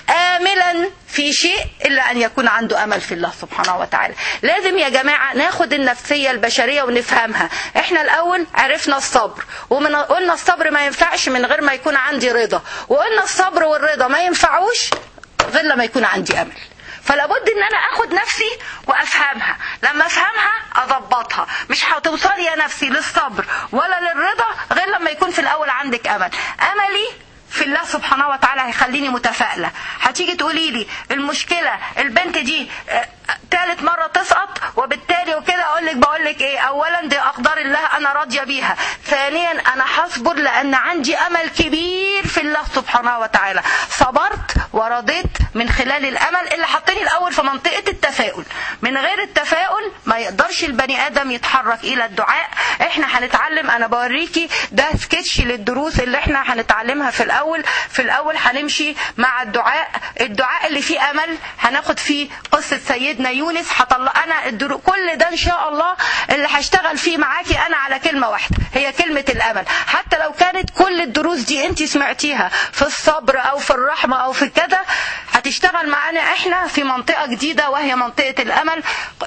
املا في شيء الا ان يكون عنده امل في الله سبحانه وتعالى لازم يا جماعه ناخد النفسيه البشريه ونفهمها احنا الاول عرفنا الصبر ومن قلنا الصبر ما ينفعش من غير ما يكون عندي رضا وقلنا الصبر والرضا ما ينفعوش غير لما يكون عندي امل فلا بد ان انا اخد نفسي وافهمها لما افهمها اضبطها مش هتوصلي يا نفسي للصبر ولا للرضا غير لما يكون في الاول عندك امل املي في الله سبحانه وتعالى هيخليني متفائلة هتيجي تقولي لي المشكلة البنت دي ثالث مرة تسقط وبالتالي وكده اقول لك بقول لك ايه اولا دي اقدار الله انا راضية بيها ثانيا انا هصبر لان عندي امل كبير في الله سبحانه وتعالى صبرت ورضيت من خلال الامل اللي حطني الاول في منطقة التفاؤل من غير التفاؤل ما يقدرش البني ادم يتحرك الى الدعاء احنا هنتعلم انا بوريكي ده سكتش للدروس اللي احنا هنتعلمها في الاول في الاول هنمشي مع الدعاء الدعاء اللي فيه امل هناخد فيه قصة سيدنا يونس هطلع انا الدرو... كل ده ان شاء الله اللي هشتغل فيه معاكي انا على كلمة واحدة هي كلمة الامل حتى لو كانت كل الدروس دي انت سمعتيها في الصبر او في الرحمة او في كذا هتشتغل معانا احنا في منطقة جديدة وهي منطقة الامل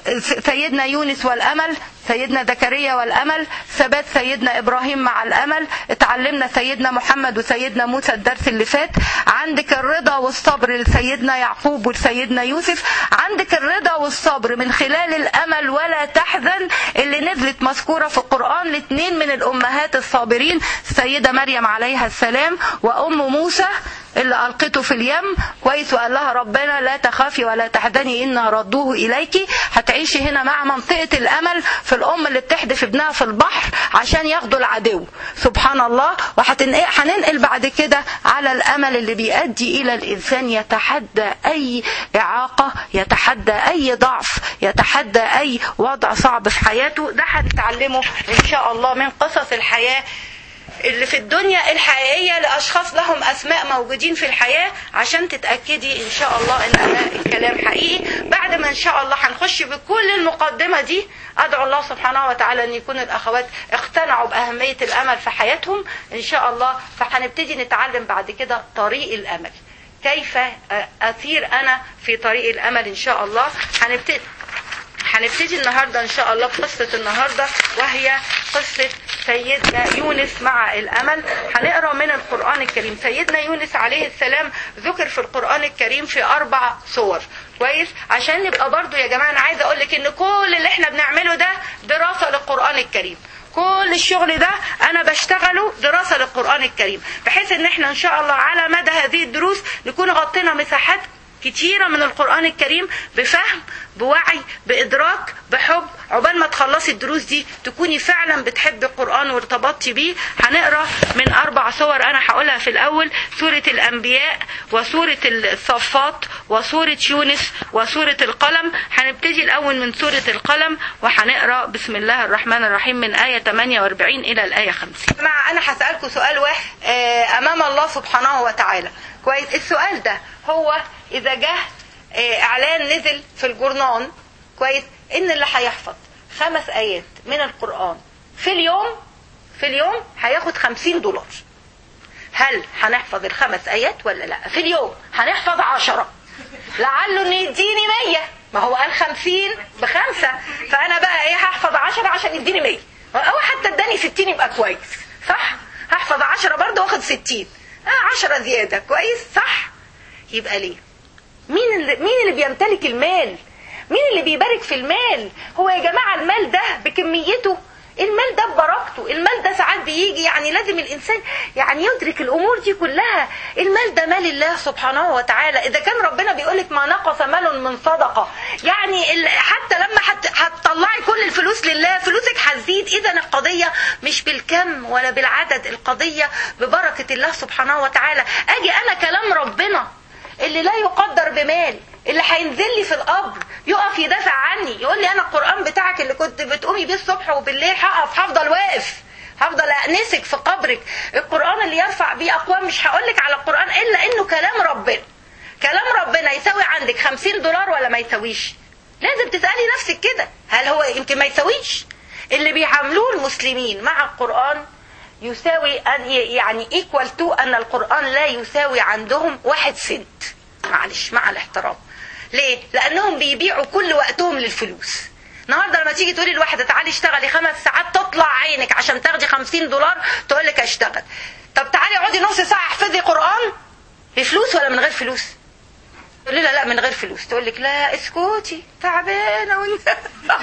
سيدنا يونس والامل سيدنا زكريا والامل ثبات سيدنا ابراهيم مع الامل اتعلمنا سيدنا محمد وسيدنا موسى الدرس اللي فات عندك الرضا والصبر لسيدنا يعقوب ولسيدنا يوسف عندك الرضا والصبر من خلال الامل ولا تحزن اللي نزلت مذكوره في القران لاثنين من الامهات الصابرين السيده مريم عليها السلام وام موسى اللي ألقته في اليم كويس وقال لها ربنا لا تخافي ولا تحزني إنا ردوه إليك هتعيشي هنا مع منطقة الأمل في الأم اللي بتحدف ابنها في البحر عشان ياخدوا العدو سبحان الله وهننقل بعد كده على الأمل اللي بيؤدي إلى الإنسان يتحدى أي إعاقة يتحدى أي ضعف يتحدى أي وضع صعب في حياته ده هنتعلمه إن شاء الله من قصص الحياة اللي في الدنيا الحقيقية لأشخاص لهم أسماء موجودين في الحياة عشان تتأكدي إن شاء الله إن أنا الكلام حقيقي بعد ما إن شاء الله هنخش بكل المقدمة دي أدعو الله سبحانه وتعالى أن يكون الأخوات اقتنعوا بأهمية الأمل في حياتهم إن شاء الله فهنبتدي نتعلم بعد كده طريق الأمل كيف أسير أنا في طريق الأمل إن شاء الله هنبتدي هنبتدي النهاردة إن شاء الله بقصة النهاردة وهي قصة سيدنا يونس مع الأمل هنقرأ من القرآن الكريم سيدنا يونس عليه السلام ذكر في القرآن الكريم في أربع صور كويس عشان نبقى برضو يا جماعة أنا عايزة أقول لك إن كل اللي إحنا بنعمله ده دراسة للقرآن الكريم كل الشغل ده انا بشتغله دراسه للقران الكريم بحيث ان احنا ان شاء الله على مدى هذه الدروس نكون غطينا مساحات كتيرة من القرآن الكريم بفهم بوعي بإدراك بحب عقبال ما تخلصي الدروس دي تكوني فعلا بتحبي القرآن وارتبطتي بيه هنقرا من أربع صور أنا هقولها في الأول سورة الأنبياء وسورة الصفات وسورة يونس وسورة القلم هنبتدي الأول من سورة القلم وهنقرا بسم الله الرحمن الرحيم من آية 48 إلى الآية 50 جماعة أنا هسألكم سؤال واحد أمام الله سبحانه وتعالى كويس السؤال ده هو إذا جه إعلان نزل في الجورنان كويس إن اللي هيحفظ خمس آيات من القرآن في اليوم في اليوم هياخد خمسين دولار هل هنحفظ الخمس آيات ولا لا في اليوم هنحفظ عشرة لعله إن يديني مية ما هو قال خمسين بخمسة فأنا بقى إيه هحفظ عشرة عشان يديني مية أو حتى اداني ستين يبقى كويس صح هحفظ عشرة برضه واخد ستين آه عشرة زيادة كويس صح يبقى ليه مين اللي مين اللي بيمتلك المال مين اللي بيبارك في المال هو يا جماعة المال ده بكميته المال ده ببركته المال ده ساعات بيجي يعني لازم الانسان يعني يدرك الامور دي كلها المال ده مال الله سبحانه وتعالى اذا كان ربنا بيقول لك ما نقص مال من صدقه يعني حتى لما هتطلعي كل الفلوس لله فلوسك هتزيد اذا القضيه مش بالكم ولا بالعدد القضيه ببركه الله سبحانه وتعالى اجي انا كلام ربنا اللي لا يقدر بمال اللي هينزل لي في القبر يقف يدافع عني يقول لي انا القران بتاعك اللي كنت بتقومي بيه الصبح وبالليل هقف هفضل واقف هفضل انسك في قبرك القران اللي يرفع بيه اقوام مش هقول لك على القران الا انه كلام ربنا كلام ربنا يساوي عندك خمسين دولار ولا ما يساويش لازم تسالي نفسك كده هل هو يمكن ما يساويش اللي بيعاملوه المسلمين مع القران يساوي أن يعني ايكوال تو ان القران لا يساوي عندهم واحد سنت معلش مع الاحترام ليه لانهم بيبيعوا كل وقتهم للفلوس النهارده لما تيجي تقولي لواحده تعالي اشتغلي خمس ساعات تطلع عينك عشان تاخدي 50 دولار تقول لك اشتغل طب تعالي اقعدي نص ساعه احفظي قران بفلوس ولا من غير فلوس تقول لي لا لا من غير فلوس تقول لك لا اسكتي تعبانه وانت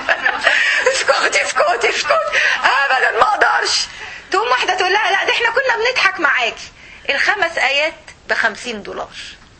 اسكتي اسكتي اسكتي ابدا ما اقدرش تقوم واحده تقول لها لا ده احنا كنا بنضحك معاكي الخمس ايات ب 50 دولار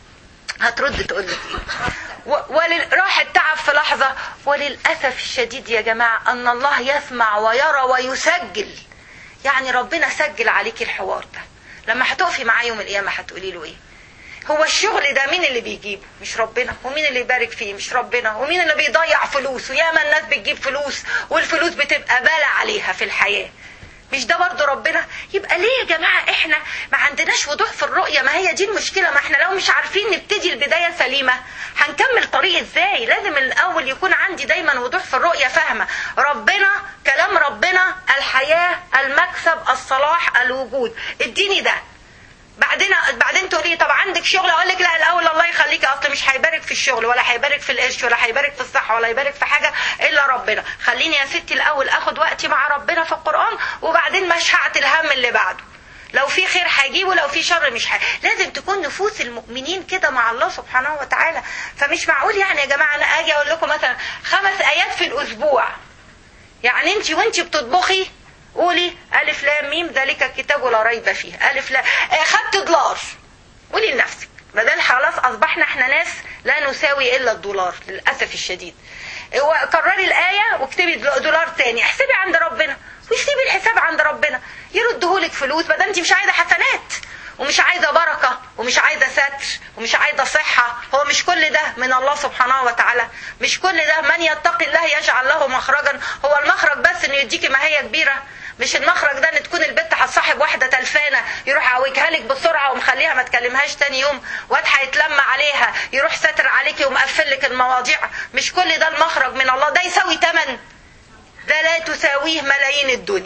هترد تقول لك ايه ولل... راح التعب في لحظة وللأسف الشديد يا جماعة أن الله يسمع ويرى ويسجل يعني ربنا سجل عليك الحوار ده لما هتقفي معاه يوم القيامة هتقولي له ايه هو الشغل ده مين اللي بيجيبه مش ربنا ومين اللي يبارك فيه مش ربنا ومين اللي بيضيع فلوس وياما الناس بتجيب فلوس والفلوس بتبقى بالة عليها في الحياة مش ده برضه ربنا يبقى ليه يا جماعة احنا ما عندناش وضوح في الرؤية ما هي دي المشكلة ما احنا لو مش عارفين نبتدي البداية سليمة هنكمل طريق ازاي لازم الاول يكون عندي دايما وضوح في الرؤية فاهمة ربنا كلام ربنا الحياة المكسب الصلاح الوجود اديني ده بعدين بعدين تقولي طب عندك شغل اقول لك لا الاول الله يخليك اصل مش هيبارك في الشغل ولا هيبارك في القرش ولا هيبارك في الصحه ولا هيبارك في حاجه الا ربنا خليني يا ستي الاول اخد وقتي مع ربنا في القران وبعدين مشحعه الهم اللي بعده لو في خير هيجيبه لو في شر مش هي... لازم تكون نفوس المؤمنين كده مع الله سبحانه وتعالى فمش معقول يعني يا جماعه انا اجي اقول لكم مثلا خمس ايات في الاسبوع يعني انت وانت بتطبخي قولي ألف لام ميم ذلك الكتاب لا ريب فيه ألف لام خدت دولار قولي لنفسك بدل خلاص أصبحنا احنا ناس لا نساوي إلا الدولار للأسف الشديد كرري الآية واكتبي دولار تاني احسبي عند ربنا وسيبي الحساب عند ربنا يردهولك فلوس بدل انت مش عايزة حسنات ومش عايزة بركة ومش عايزة ستر ومش عايزة صحة هو مش كل ده من الله سبحانه وتعالى مش كل ده من يتقي الله يجعل له مخرجا هو المخرج بس انه يديكي ما هي كبيرة مش المخرج ده ان تكون البت هتصاحب واحده تلفانه يروح عوجها لك بسرعه ومخليها ما تكلمهاش تاني يوم واد هيتلم عليها يروح ساتر عليكي ومقفل لك المواضيع مش كل ده المخرج من الله ده يساوي تمن ده لا تساويه ملايين الدنيا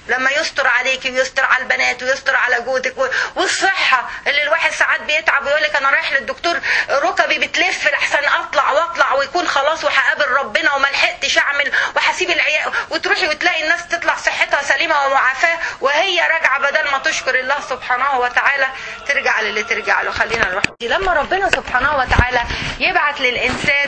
لما يستر عليكي ويستر على البنات ويستر على جوزك و- والصحه اللي الواحد ساعات بيتعب ويقول لك انا رايح للدكتور ركبي بتلف لحسن اطلع واطلع ويكون خلاص وهقابل ربنا وما لحقتش اعمل وهسيب العيال وتروحي وتلاقي الناس تطلع صحتها سليمه ومعافاه وهي راجعه بدل ما تشكر الله سبحانه وتعالى ترجع للي ترجع له خلينا نروح لما ربنا سبحانه وتعالى يبعت للانسان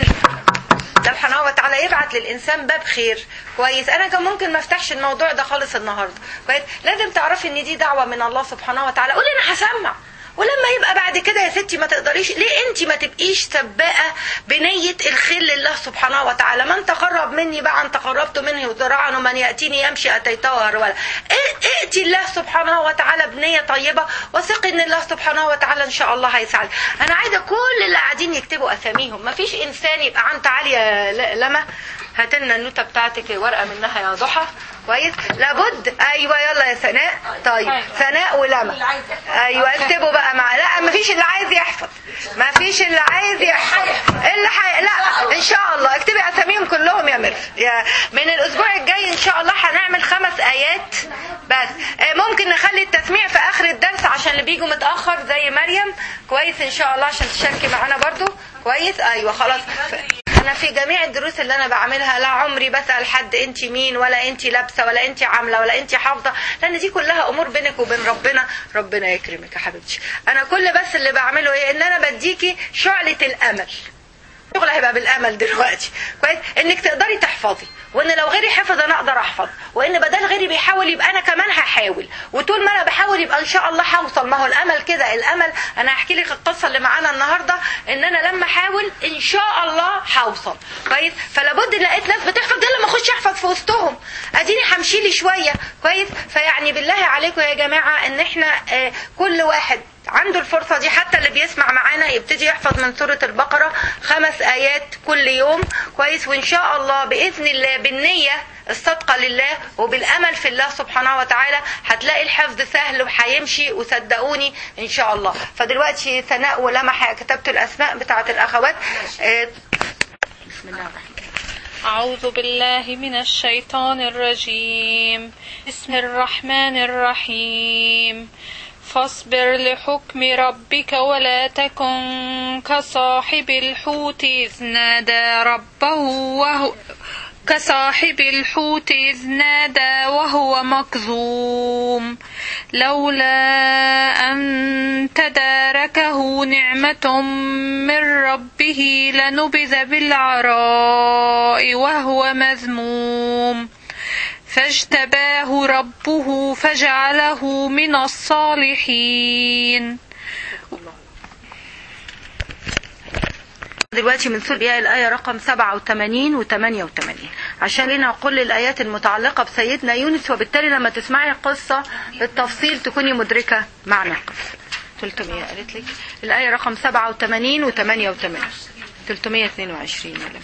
سبحانه وتعالى يبعت للانسان باب خير كويس انا كان ممكن ما افتحش الموضوع ده خالص النهارده كويس لازم تعرفي ان دي دعوه من الله سبحانه وتعالى قولي انا هسمع ولما يبقى بعد كده يا ستي ما تقدريش ليه انت ما تبقيش سباقه بنيه الخير لله سبحانه وتعالى من تقرب مني بقى ان تقربت منه ذراعا ومن ياتيني يمشي اتيته هرولا ائتي الله سبحانه وتعالى بنيه طيبه وثقي ان الله سبحانه وتعالى ان شاء الله هيساعدك انا عايزه كل اللي قاعدين يكتبوا اساميهم ما فيش انسان يبقى عن تعالي ل- لما هات لنا النوته بتاعتك ورقه منها يا ضحى كويس لابد ايوه يلا يا سناء طيب سناء ولما ايوه اكتبوا بقى مع لا ما فيش اللي عايز يحفظ ما فيش اللي عايز يحفظ اللي حي... لا ان شاء الله اكتبي اساميهم كلهم يا ميرف يا من الاسبوع الجاي ان شاء الله هنعمل خمس ايات بس آه، ممكن نخلي التسميع في اخر الدرس عشان اللي بيجوا متاخر زي مريم كويس ان شاء الله عشان تشاركي معانا برضو كويس ايوه خلاص انا في جميع الدروس اللي انا بعملها لا عمري بسال حد انت مين ولا انت لابسه ولا انت عامله ولا انت حافظه لان دي كلها امور بينك وبين ربنا ربنا يكرمك يا حبيبتي انا كل بس اللي بعمله ايه ان انا بديكي شعله الامل الشغل هيبقى بالامل دلوقتي كويس انك تقدري تحفظي وان لو غيري حفظ انا اقدر احفظ وان بدل غيري بيحاول يبقى انا كمان هحاول وطول ما انا بحاول يبقى ان شاء الله هوصل ما هو الامل كده الامل انا هحكي لك القصه اللي معانا النهارده ان انا لما احاول ان شاء الله هوصل كويس فلابد لقيت ناس بتحفظ يلا ما اخش احفظ في وسطهم اديني همشي لي شويه كويس فيعني بالله عليكم يا جماعه ان احنا آه، كل واحد عنده الفرصة دي حتى اللي بيسمع معانا يبتدي يحفظ من سورة البقرة خمس آيات كل يوم كويس وإن شاء الله بإذن الله بالنية الصادقة لله وبالأمل في الله سبحانه وتعالى هتلاقي الحفظ سهل وهيمشي وصدقوني إن شاء الله فدلوقتي ثناء ولمح كتبت الأسماء بتاعة الأخوات آه، بسم الله الرحمن الرحيم أعوذ بالله من الشيطان الرجيم بسم الرحمن الرحيم فاصبر لحكم ربك ولا تكن كصاحب الحوت إذ نادى ربه وهو كصاحب الحوت إذ نادى وهو مكظوم لولا أن تداركه نعمة من ربه لنبذ بالعراء وهو مذموم فاجتباه ربه فجعله من الصالحين دلوقتي من سورة الآية الآية رقم 87 و 88 عشان لنا كل الآيات المتعلقة بسيدنا يونس وبالتالي لما تسمعي القصة بالتفصيل تكوني مدركة معنى القصة 300 قالت لك الآية رقم 87 و 88 322 يا لما.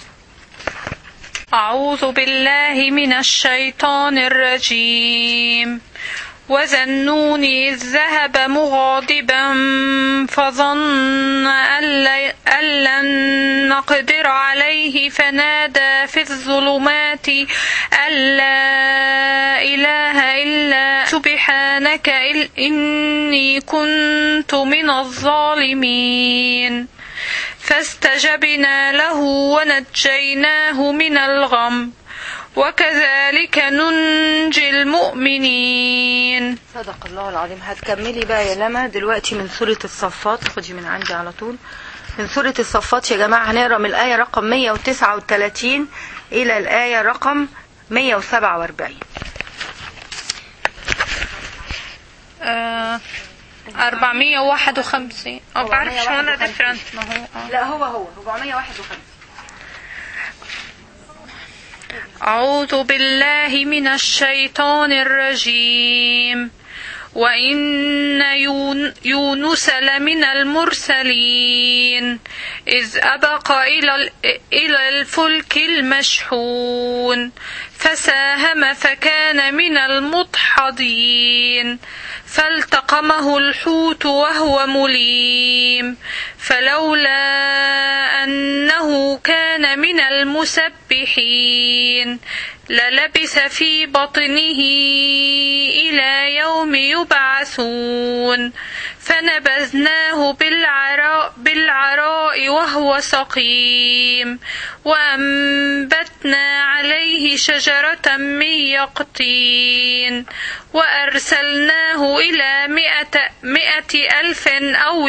أعوذ بالله من الشيطان الرجيم وذنون إذ ذهب مغاضبا فظن أن ل- أن لن نقدر عليه فنادى في الظلمات أن لا إله إلا سبحانك إل- إني كنت من الظالمين فاستجبنا له ونجيناه من الغم وكذلك ننجي المؤمنين صدق الله العظيم هتكملي بقى يا لما دلوقتي من سورة الصفات خدي من عندي على طول من سورة الصفات يا جماعة هنقرا من الآية رقم 139 إلى الآية رقم 147 آه 451 أو بعرف شو أنا 451. ديفرنت ما هو آه. لا هو هو 451 أعوذ بالله من الشيطان الرجيم وإن يون- يونس لمن المرسلين إذ أبق إلى ال- إلى الفلك المشحون فساهم فكان من المدحضين فالتقمه الحوت وهو مليم فلولا أنه كان من المسبحين للبث في بطنه إلى يوم يبعثون فنبذناه بالعراء, بالعراء وهو سقيم وأنبتنا عليه شجرة من يقطين وأرسلناه إلى مئة, مئة ألف أو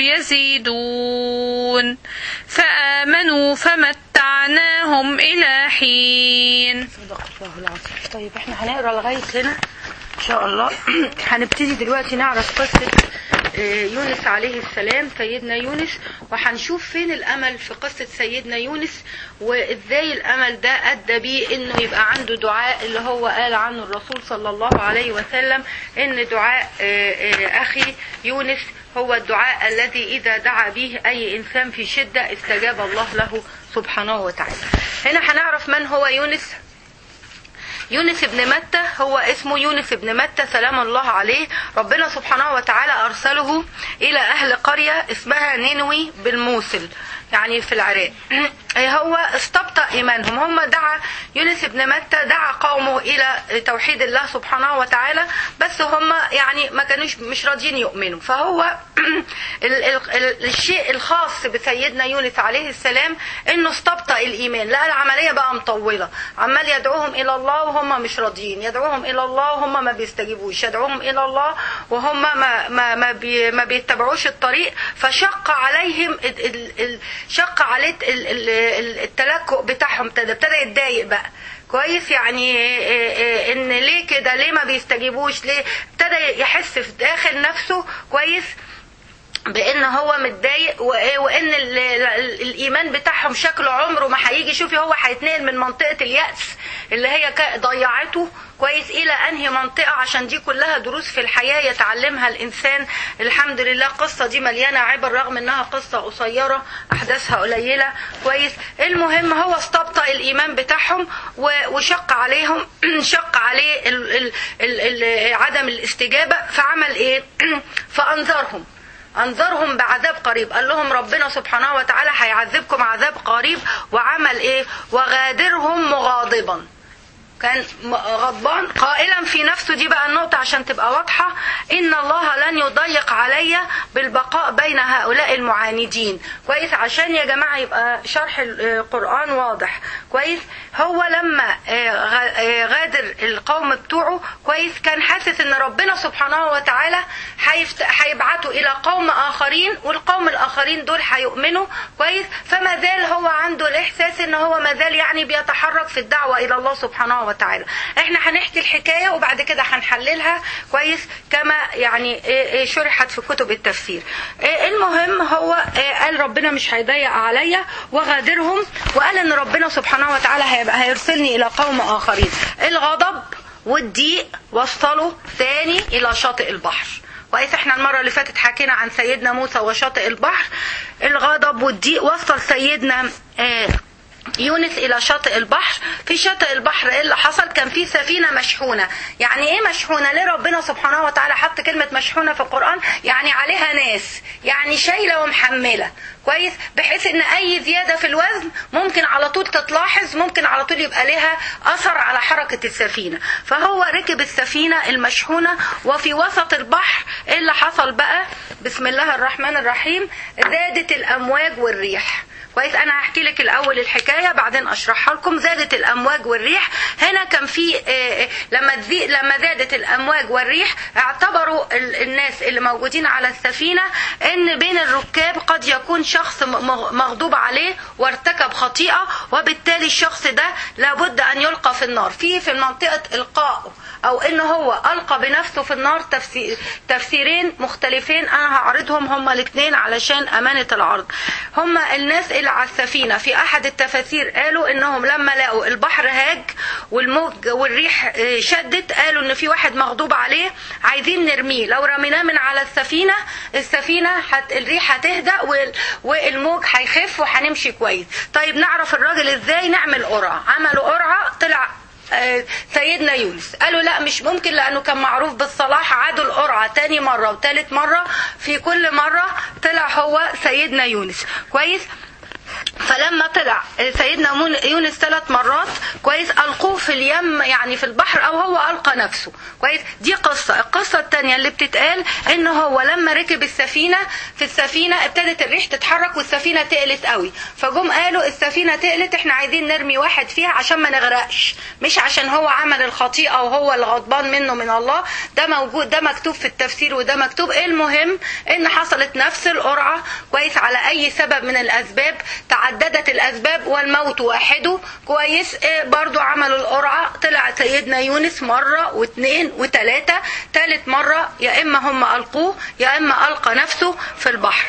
يزيدون فآمنوا فمتعناهم إلى حين صدق الله العظيم طيب احنا هنقرا لغايه هنا ان شاء الله هنبتدي دلوقتي نعرف قصه آه، يونس عليه السلام سيدنا يونس وهنشوف فين الامل في قصه سيدنا يونس وازاي الامل ده ادى بيه انه يبقى عنده دعاء اللي هو قال عنه الرسول صلى الله عليه وسلم ان دعاء آه، آه، اخي يونس هو الدعاء الذي اذا دعا به اي انسان في شده استجاب الله له سبحانه وتعالى هنا هنعرف من هو يونس يونس بن متى هو اسمه يونس بن متى سلام الله عليه ربنا سبحانه وتعالى أرسله إلى أهل قرية اسمها نينوي بالموصل يعني في العراق هو استبطأ إيمانهم هم دعا يونس بن متى دعا قومه إلى توحيد الله سبحانه وتعالى بس هم يعني ما كانوش مش راضيين يؤمنوا فهو ال ال ال الشيء الخاص بسيدنا يونس عليه السلام انه استبطأ الايمان لا العمليه بقى مطوله عمال يدعوهم الى الله وهم مش راضيين يدعوهم الى الله وهم ما بيستجيبوش يدعوهم الى الله وهم ما ما ما, بي ما بيتبعوش الطريق فشق عليهم ال ال ال شق عليه ال ال ال التلكؤ بتاعهم ابتدى ابتدى يتضايق بقى كويس يعني إيه إيه ان ليه كده ليه ما بيستجيبوش ليه ابتدى يحس في داخل نفسه كويس بان هو متضايق وإيه وان ال- ال- الايمان بتاعهم شكله عمره ما هيجي شوفي هو هيتنقل من منطقه الياس اللي هي كا- ضيعته كويس الى انهي منطقه عشان دي كلها دروس في الحياه يتعلمها الانسان الحمد لله القصه دي مليانه عبر رغم انها قصه قصيره احداثها قليله كويس المهم هو استبطأ الايمان بتاعهم و- وشق عليهم شق عليه ال ال ال ال عدم الاستجابه فعمل ايه فانذرهم انذرهم بعذاب قريب قال لهم ربنا سبحانه وتعالى هيعذبكم عذاب قريب وعمل ايه وغادرهم مغاضبا كان م- غضبان قائلا في نفسه دي بقى النقطة عشان تبقى واضحة إن الله لن يضيق علي بالبقاء بين هؤلاء المعاندين كويس عشان يا جماعة يبقى شرح القرآن واضح كويس هو لما آه، غ- آه، غادر القوم بتوعه كويس كان حاسس ان ربنا سبحانه وتعالى هيفت- هيبعته الى قوم اخرين والقوم الاخرين دول هيؤمنوا كويس فما زال هو عنده الاحساس ان هو ما زال يعني بيتحرك في الدعوه الى الله سبحانه وتعالى احنا هنحكي الحكايه وبعد كده هنحللها كويس كما يعني إيه إيه شرحت في كتب التفسير إيه المهم هو إيه قال ربنا مش هيضيق عليا وغادرهم وقال ان ربنا سبحانه وتعالى هيبقى هيرسلني الى قوم اخرين الغضب والضيق وصلوا ثاني الى شاطئ البحر كويس احنا المره اللي فاتت حكينا عن سيدنا موسى وشاطئ البحر الغضب والضيق وصل سيدنا آه يونس الى شاطئ البحر في شاطئ البحر ايه اللي حصل كان في سفينه مشحونه يعني ايه مشحونه ليه ربنا سبحانه وتعالى حط كلمه مشحونه في القران يعني عليها ناس يعني شايله ومحمله كويس بحيث ان اي زياده في الوزن ممكن على طول تتلاحظ ممكن على طول يبقى لها اثر على حركه السفينه فهو ركب السفينه المشحونه وفي وسط البحر ايه اللي حصل بقى بسم الله الرحمن الرحيم زادت الامواج والريح كويس انا هحكي لك الاول الحكايه بعدين اشرحها لكم زادت الامواج والريح هنا كان في آه، آه، لما تزي- لما زادت الامواج والريح اعتبروا ال- الناس اللي موجودين على السفينه ان بين الركاب قد يكون شخص م- مغ- مغضوب عليه وارتكب خطيئه وبالتالي الشخص ده لابد ان يلقى في النار في في منطقه القائه او ان هو القى بنفسه في النار تفسير تفسيرين مختلفين انا هعرضهم هما الاثنين علشان امانه العرض هما الناس اللي على السفينه في احد التفاسير قالوا انهم لما لقوا البحر هاج والموج والريح آه، شدت قالوا ان في واحد مغضوب عليه عايزين نرميه لو رميناه من على السفينه السفينه هت الريح هتهدأ وال- والموج هيخف وهنمشي كويس طيب نعرف الراجل ازاي نعمل قرعه عملوا قرعه طلع آه، سيدنا يونس قالوا لا مش ممكن لانه كان معروف بالصلاح عادوا القرعه تاني مره وتالت مره في كل مره طلع هو سيدنا يونس كويس فلما طلع سيدنا مون- يونس ثلاث مرات كويس القوه في اليم يعني في البحر او هو القى نفسه كويس دي قصه القصه الثانيه اللي بتتقال ان هو لما ركب السفينه في السفينه ابتدت الريح تتحرك والسفينه تقلت قوي فجم قالوا السفينه تقلت احنا عايزين نرمي واحد فيها عشان ما نغرقش مش عشان هو عمل الخطيئه وهو اللي غضبان منه من الله ده موجود ده مكتوب في التفسير وده مكتوب المهم ان حصلت نفس القرعه كويس على اي سبب من الاسباب تعددت الاسباب والموت واحده كويس إيه برضو عملوا القرعه طلع سيدنا يونس مره واثنين وثلاثه ثالث مره يا اما هم القوه يا اما القى نفسه في البحر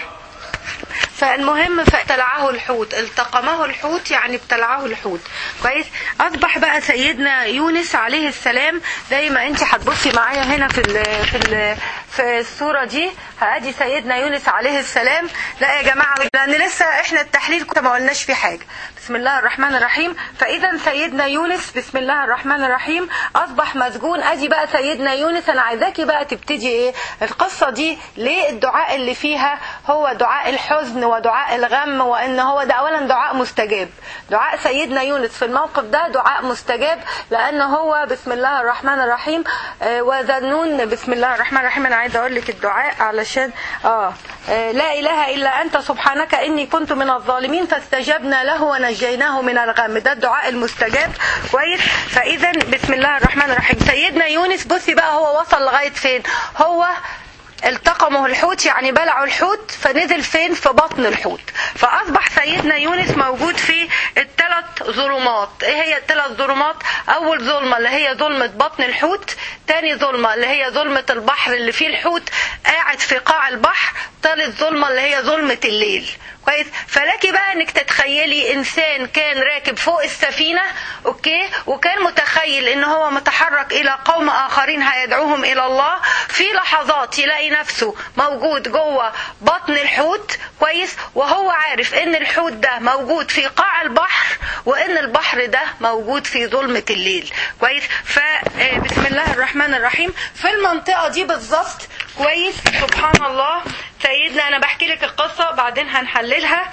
فالمهم فابتلعه الحوت التقمه الحوت يعني ابتلعه الحوت كويس اصبح بقى سيدنا يونس عليه السلام زي ما انت هتبصي معايا هنا في ال في ال في الصوره دي ادي سيدنا يونس عليه السلام لا يا جماعه لان لسه احنا التحليل كنت ما قلناش فيه حاجه بسم الله الرحمن الرحيم فاذا سيدنا يونس بسم الله الرحمن الرحيم اصبح مسجون ادي بقى سيدنا يونس انا عايزاكي بقى تبتدي ايه القصه دي ليه الدعاء اللي فيها هو دعاء الحزن ودعاء الغم وان هو ده اولا دعاء مستجاب دعاء سيدنا يونس في الموقف ده دعاء مستجاب لان هو بسم الله الرحمن الرحيم آه، وذنون بسم الله الرحمن الرحيم انا عايزه اقول لك الدعاء علشان اه آه، لا اله الا انت سبحانك اني كنت من الظالمين فاستجبنا له ونجيناه من الغم ده الدعاء المستجاب كويس فاذا بسم الله الرحمن الرحيم سيدنا يونس بصي بقى هو وصل لغايه فين هو التقمه الحوت يعني بلعوا الحوت فنزل فين في بطن الحوت فاصبح سيدنا يونس موجود في الثلاث ظلمات ايه هي الثلاث ظلمات اول ظلمه اللي هي ظلمه بطن الحوت تاني ظلمه اللي هي ظلمه البحر اللي فيه الحوت قاعد في قاع البحر ثالث ظلمه اللي هي ظلمه الليل كويس فلكي بقى انك تتخيلي انسان كان راكب فوق السفينه اوكي وكان متخيل ان هو متحرك الى قوم اخرين هيدعوهم الى الله في لحظات يلاقي نفسه موجود جوه بطن الحوت كويس وهو عارف ان الحوت ده موجود في قاع البحر وان البحر ده موجود في ظلمه الليل كويس فبسم الله الرحمن الرحيم في المنطقه دي بالظبط كويس سبحان الله سيدنا انا بحكي لك القصه بعدين هنحللها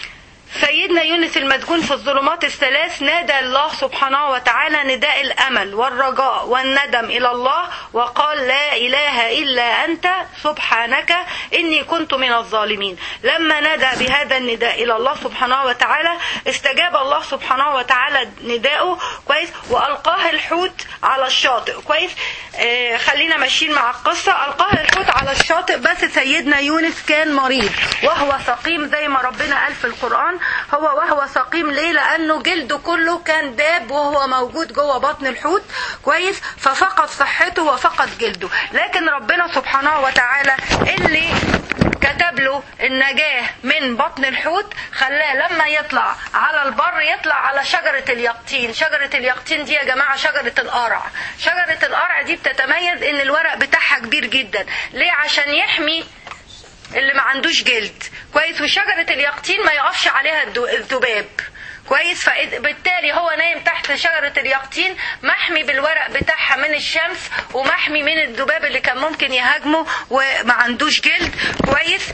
سيدنا يونس المسجون في الظلمات الثلاث نادى الله سبحانه وتعالى نداء الامل والرجاء والندم الى الله وقال لا اله الا انت سبحانك اني كنت من الظالمين لما نادى بهذا النداء الى الله سبحانه وتعالى استجاب الله سبحانه وتعالى نداءه كويس والقاه الحوت على الشاطئ كويس آه خلينا ماشيين مع القصه القاه الحوت على الشاطئ بس سيدنا يونس كان مريض وهو سقيم زي ما ربنا قال في القران هو وهو سقيم ليه لانه جلده كله كان داب وهو موجود جوه بطن الحوت كويس ففقد صحته وفقد جلده لكن ربنا سبحانه وتعالى اللي كتب له النجاة من بطن الحوت خلاه لما يطلع على البر يطلع على شجرة اليقطين شجرة اليقطين دي يا جماعة شجرة القرع شجرة القرع دي بتتميز ان الورق بتاعها كبير جدا ليه عشان يحمي اللي ما عندوش جلد كويس وشجرة اليقطين ما يقفش عليها الدو- الذباب كويس فبالتالي هو نايم تحت شجرة اليقطين محمي بالورق بتاعها من الشمس ومحمي من الذباب اللي كان ممكن يهاجمه وما عندوش جلد كويس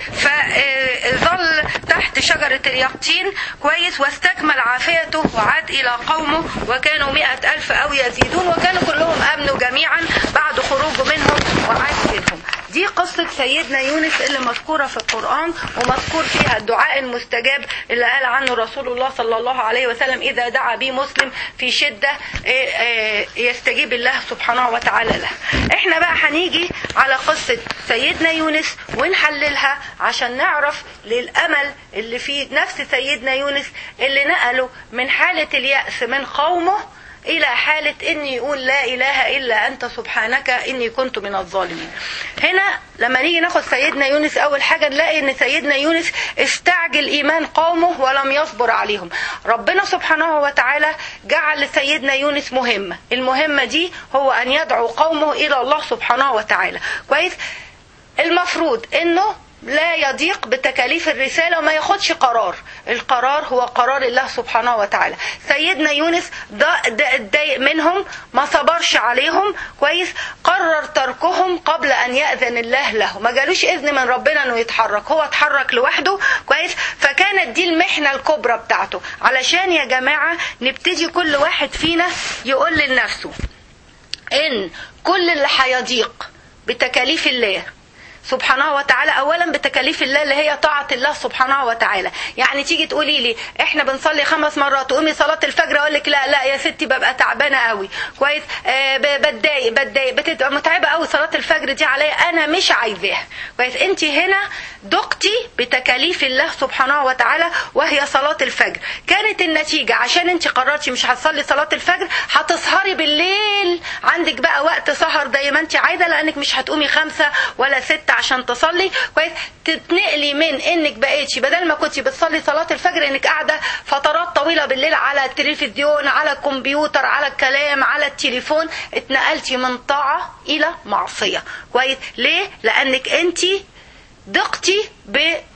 فظل تحت شجرة اليقطين كويس واستكمل عافيته وعاد إلى قومه وكانوا مئة ألف أو يزيدون وكانوا كلهم آمنوا جميعا بعد خروجه منهم وعاد منهم دي قصة سيدنا يونس اللي مذكورة في القرآن ومذكور فيها الدعاء المستجاب اللي قال عنه رسول الله صلى الله عليه وسلم إذا دعا به مسلم في شدة إيه، إيه، يستجيب الله سبحانه وتعالى له احنا بقى هنيجي على قصة سيدنا يونس ونحللها عشان نعرف للأمل اللي في نفس سيدنا يونس اللي نقله من حالة اليأس من قومه إلى حالة إني يقول لا إله إلا أنت سبحانك إني كنت من الظالمين هنا لما نيجي ناخد سيدنا يونس أول حاجة نلاقي إن سيدنا يونس استعجل إيمان قومه ولم يصبر عليهم ربنا سبحانه وتعالى جعل لسيدنا يونس مهمة المهمة دي هو أن يدعو قومه إلى الله سبحانه وتعالى كويس المفروض إنه لا يضيق بتكاليف الرسالة وما ياخدش قرار القرار هو قرار الله سبحانه وتعالى سيدنا يونس اتضايق منهم ما صبرش عليهم كويس قرر تركهم قبل ان يأذن الله له ما جالوش اذن من ربنا انه يتحرك هو اتحرك لوحده كويس فكانت دي المحنة الكبرى بتاعته علشان يا جماعة نبتدي كل واحد فينا يقول لنفسه ان كل اللي هيضيق بتكاليف الله سبحانه وتعالى اولا بتكاليف الله اللي هي طاعه الله سبحانه وتعالى يعني تيجي تقولي لي احنا بنصلي خمس مرات تقومي صلاه الفجر اقول لك لا لا يا ستي ببقى تعبانه قوي كويس آه بتضايق بتضايق بتبقى متعبه قوي صلاه الفجر دي عليا انا مش عايزاها كويس انت هنا دقتي بتكاليف الله سبحانه وتعالى وهي صلاه الفجر كانت النتيجه عشان انت قررتي مش هتصلي صلاه الفجر هتسهري بالليل عندك بقى وقت سهر زي ما انت عايزه لانك مش هتقومي خمسة ولا ستة عشان تصلي كويس تتنقلي من انك بقيتي بدل ما كنتي بتصلي صلاه الفجر انك قاعده فترات طويله بالليل على التلفزيون على الكمبيوتر على الكلام على التليفون اتنقلتي من طاعه الى معصيه كويس ليه لانك انت ضقتي ب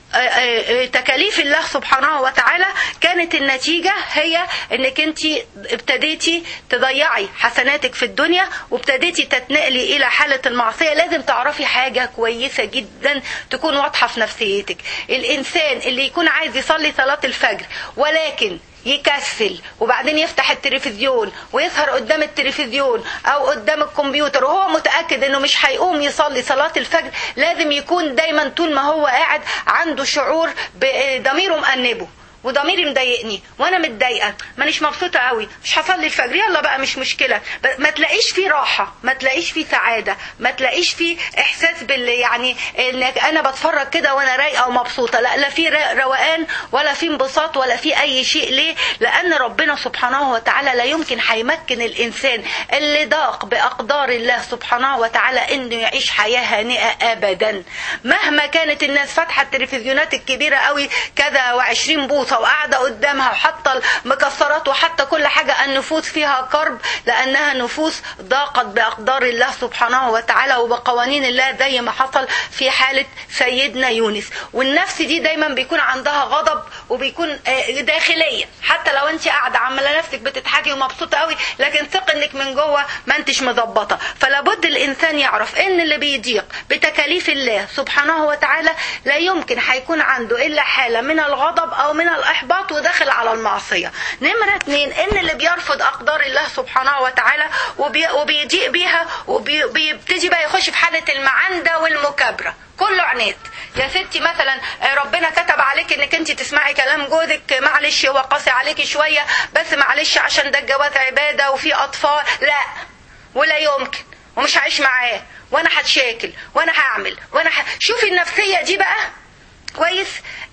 تكاليف الله سبحانه وتعالى كانت النتيجة هي انك انت ابتديتي تضيعي حسناتك في الدنيا وابتديتي تتنقلي الى حالة المعصية لازم تعرفي حاجة كويسة جدا تكون واضحة في نفسيتك الانسان اللي يكون عايز يصلي صلاة الفجر ولكن يكسل وبعدين يفتح التلفزيون ويسهر قدام التلفزيون او قدام الكمبيوتر وهو متاكد انه مش هيقوم يصلي صلاه الفجر لازم يكون دايما طول ما هو قاعد عنده شعور بضميره مأنبه وضميري مضايقني وانا متضايقه مانيش مبسوطه قوي مش هصلي الفجر يلا بقى مش مشكله ما تلاقيش فيه راحه ما تلاقيش فيه سعاده ما تلاقيش فيه احساس بال يعني انك انا بتفرج كده وانا رايقه ومبسوطه لا لا في روقان ولا في انبساط ولا في اي شيء ليه لان ربنا سبحانه وتعالى لا يمكن هيمكن الانسان اللي ضاق باقدار الله سبحانه وتعالى انه يعيش حياه هانئه ابدا مهما كانت الناس فاتحه التلفزيونات الكبيره قوي كذا وعشرين بوصه وقاعدة قدامها وحاطة المكسرات وحتى كل حاجة النفوس فيها كرب لأنها نفوس ضاقت بأقدار الله سبحانه وتعالى وبقوانين الله زي ما حصل في حالة سيدنا يونس والنفس دي دايما بيكون عندها غضب وبيكون داخليا حتى لو انت قاعدة عاملة نفسك بتضحكي ومبسوطة قوي لكن ثق انك من جوه ما انتش مظبطة فلابد الانسان يعرف ان اللي بيضيق بتكاليف الله سبحانه وتعالى لا يمكن هيكون عنده الا حالة من الغضب او من الإحباط وداخل على المعصية نمرة اتنين إن اللي بيرفض أقدار الله سبحانه وتعالى وبي وبيضيق بيها وبيبتدي بقى يخش في حالة المعندة والمكابرة كله عناد يا ستي مثلا ربنا كتب عليك انك انت تسمعي كلام جوزك معلش هو قاسي عليكي شويه بس معلش عشان ده الجواز عباده وفي اطفال لا ولا يمكن ومش هعيش معاه وانا هتشاكل وانا هعمل وانا ح... شوفي النفسيه دي بقى كويس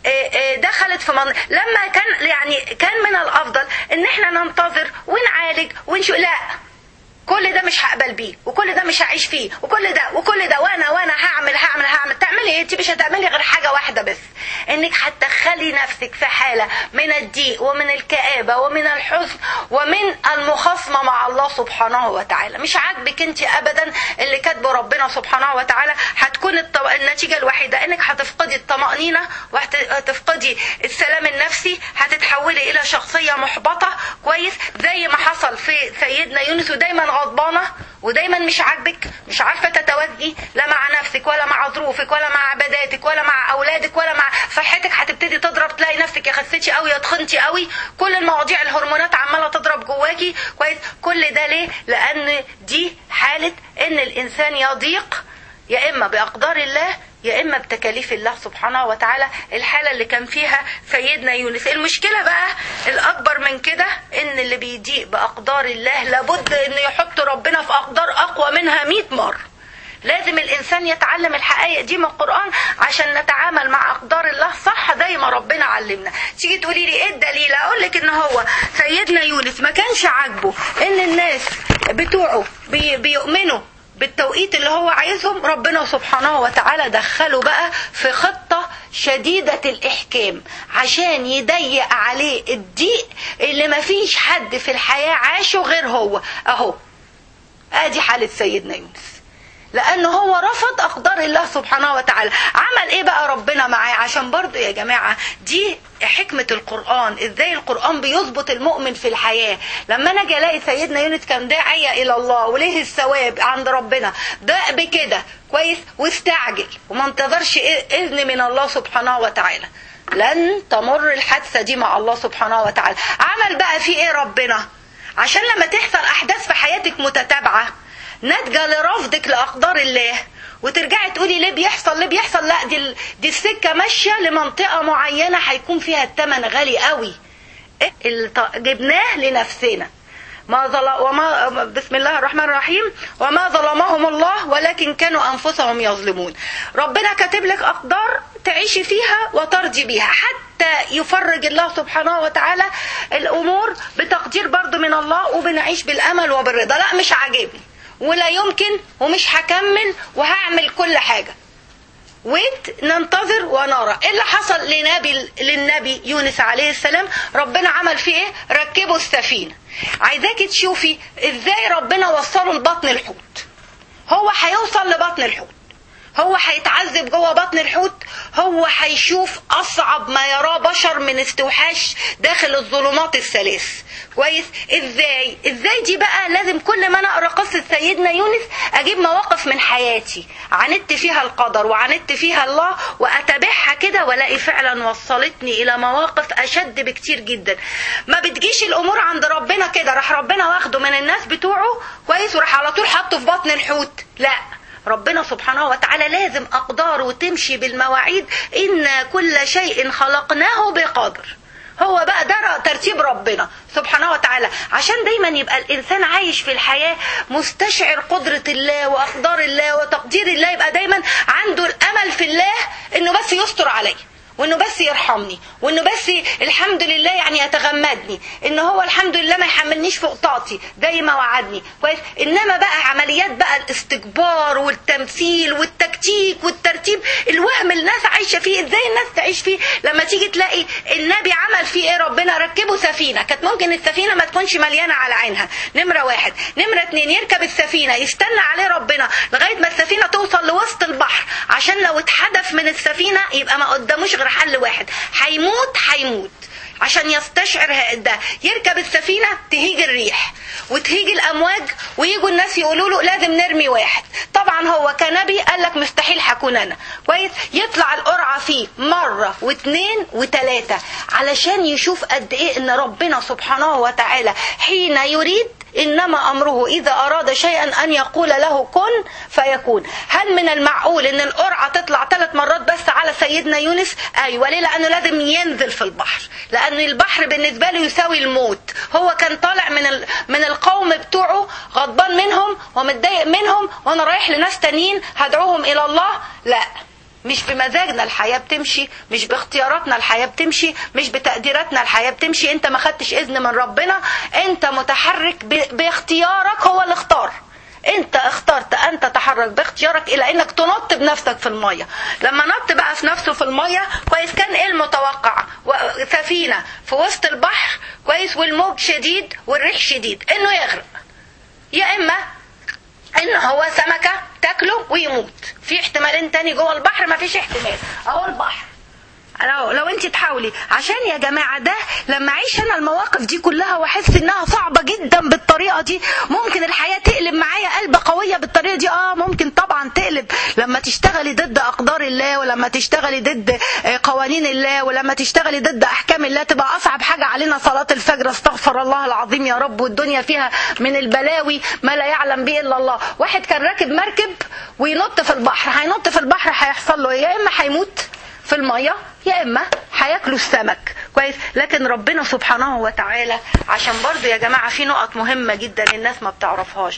دخلت في من... لما كان يعني كان من الافضل ان احنا ننتظر ونعالج ونشوف لا كل ده مش هقبل بيه وكل ده مش هعيش فيه وكل ده وكل ده وانا وانا هعمل هعمل هعمل تعملي ايه انت مش هتعملي غير حاجه واحده بس انك هتدخلي نفسك في حاله من الضيق ومن الكآبه ومن الحزن ومن المخاصمه مع الله سبحانه وتعالى مش عاجبك انت ابدا اللي كاتبه ربنا سبحانه وتعالى هتكون الطب... النتيجه الوحيده انك هتفقدي الطمانينه وهتفقدي السلام النفسي هتتحولي الى شخصيه محبطه كويس زي ما حصل في سيدنا يونس ودايما غضبانه ودايما مش عاجبك مش عارفه تتوازني لا مع نفسك ولا مع ظروفك ولا مع عباداتك ولا مع اولادك ولا مع صحتك هتبتدي تضرب تلاقي نفسك يا خسيتي قوي يا تخنتي قوي كل المواضيع الهرمونات عماله تضرب جواكي كويس كل ده ليه لان دي حاله ان الانسان يضيق يا اما باقدار الله يا اما بتكاليف الله سبحانه وتعالى الحاله اللي كان فيها سيدنا يونس المشكله بقى الاكبر من كده ان اللي بيضيق باقدار الله لابد انه يحط ربنا في اقدار اقوى منها 100 مره لازم الانسان يتعلم الحقائق دي من القران عشان نتعامل مع اقدار الله صح زي ما ربنا علمنا تيجي تقولي لي ايه الدليل اقول لك ان هو سيدنا يونس ما كانش عاجبه ان الناس بتوعه بي بيؤمنوا بالتوقيت اللي هو عايزهم ربنا سبحانه وتعالى دخله بقى في خطة شديدة الإحكام عشان يضيق عليه الضيق اللي مفيش حد في الحياة عاشه غير هو أهو آدي حالة سيدنا يونس لانه هو رفض اقدار الله سبحانه وتعالى عمل ايه بقى ربنا معاه عشان برضو يا جماعة دي حكمة القرآن ازاي القرآن بيظبط المؤمن في الحياة لما انا اجي الاقي سيدنا يونس كان داعية الى الله وليه الثواب عند ربنا ده بكده كويس واستعجل وما انتظرش اذن من الله سبحانه وتعالى لن تمر الحادثة دي مع الله سبحانه وتعالى عمل بقى في ايه ربنا عشان لما تحصل احداث في حياتك متتابعة ناتجة لرفضك لاقدار الله وترجعي تقولي ليه بيحصل ليه بيحصل لا دي دي السكه ماشيه لمنطقه معينه هيكون فيها الثمن غالي قوي إيه اللي جبناه لنفسنا ما ظل وما بسم الله الرحمن الرحيم وما ظلمهم الله ولكن كانوا انفسهم يظلمون ربنا كاتب لك اقدار تعيشي فيها وترضي بيها حتى يفرج الله سبحانه وتعالى الامور بتقدير برضو من الله وبنعيش بالامل وبالرضا لا مش عاجبني ولا يمكن ومش هكمل وهعمل كل حاجة ويت ننتظر ونرى ايه اللي حصل لنبي للنبي يونس عليه السلام ربنا عمل فيه ايه ركبوا السفينة عايزاكي تشوفي ازاي ربنا وصله لبطن الحوت هو هيوصل لبطن الحوت هو هيتعذب جوه بطن الحوت هو هيشوف اصعب ما يراه بشر من استوحاش داخل الظلمات الثلاث كويس ازاي ازاي دي بقى لازم كل ما انا اقرا قصه سيدنا يونس اجيب مواقف من حياتي عاندت فيها القدر وعاندت فيها الله واتابعها كده والاقي فعلا وصلتني الى مواقف اشد بكتير جدا ما بتجيش الامور عند ربنا كده راح ربنا واخده من الناس بتوعه كويس وراح على طول حطه في بطن الحوت لا ربنا سبحانه وتعالى لازم أقداره تمشي بالمواعيد إن كل شيء خلقناه بقدر هو بقى ده ترتيب ربنا سبحانه وتعالى عشان دايما يبقى الانسان عايش في الحياه مستشعر قدره الله واقدار الله وتقدير الله يبقى دايما عنده الامل في الله انه بس يستر عليه وانه بس يرحمني وانه بس الحمد لله يعني يتغمدني ان هو الحمد لله ما يحملنيش فوق طاقتي زي ما وعدني كويس انما بقى عمليات بقى الاستكبار والتمثيل والتكتيك والترتيب الوهم الناس عايشه فيه ازاي الناس تعيش فيه لما تيجي تلاقي النبي عمل فيه ايه ربنا ركبه سفينه كانت ممكن السفينه ما تكونش مليانه على عينها نمره واحد نمره اتنين يركب السفينه يستنى عليه ربنا لغايه ما السفينه توصل لوسط البحر عشان لو اتحدف من السفينه يبقى ما قداموش غير حل واحد هيموت هيموت عشان يستشعر ده يركب السفينة تهيج الريح وتهيج الأمواج ويجوا الناس يقولوا له لازم نرمي واحد طبعا هو كنبي قال لك مستحيل هكون أنا كويس يطلع القرعة فيه مرة واثنين وثلاثة علشان يشوف قد إيه إن ربنا سبحانه وتعالى حين يريد إنما أمره إذا أراد شيئا أن يقول له كن فيكون هل من المعقول أن القرعة تطلع ثلاث مرات بس على سيدنا يونس أيوة ليه لأنه لازم ينزل في البحر لأن البحر بالنسبة له يساوي الموت هو كان طالع من ال... من القوم بتوعه غضبان منهم ومتضايق منهم وأنا رايح لناس تانيين هدعوهم إلى الله لا مش بمزاجنا الحياة بتمشي مش باختياراتنا الحياة بتمشي مش بتقديراتنا الحياة بتمشي انت ما خدتش اذن من ربنا انت متحرك ب... باختيارك هو اللي اختار انت اخترت ان تتحرك باختيارك الى انك تنط بنفسك في المية لما نط بقى في نفسه في المية كويس كان ايه المتوقع سفينة في وسط البحر كويس والموج شديد والريح شديد انه يغرق يا اما ان هو سمكة تاكله ويموت في احتمالين تاني جوه البحر ما فيش احتمال اهو البحر لو, لو انت تحاولي عشان يا جماعة ده لما اعيش انا المواقف دي كلها واحس انها صعبة جدا بالطريقة دي ممكن الحياة تقلب معايا قلبة قوية بالطريقة دي اه ممكن طبعا تقلب لما تشتغلي ضد اقدار الله ولما تشتغلي ضد قوانين الله ولما تشتغلي ضد احكام الله تبقى اصعب حاجة علينا صلاة الفجر استغفر الله العظيم يا رب والدنيا فيها من البلاوي ما لا يعلم به الا الله واحد كان راكب مركب وينط في البحر هينط في البحر هيحصل له ايه يا اما هيموت في المية يا إما هياكلوا السمك كويس لكن ربنا سبحانه وتعالى عشان برضو يا جماعة في نقط مهمة جدا الناس ما بتعرفهاش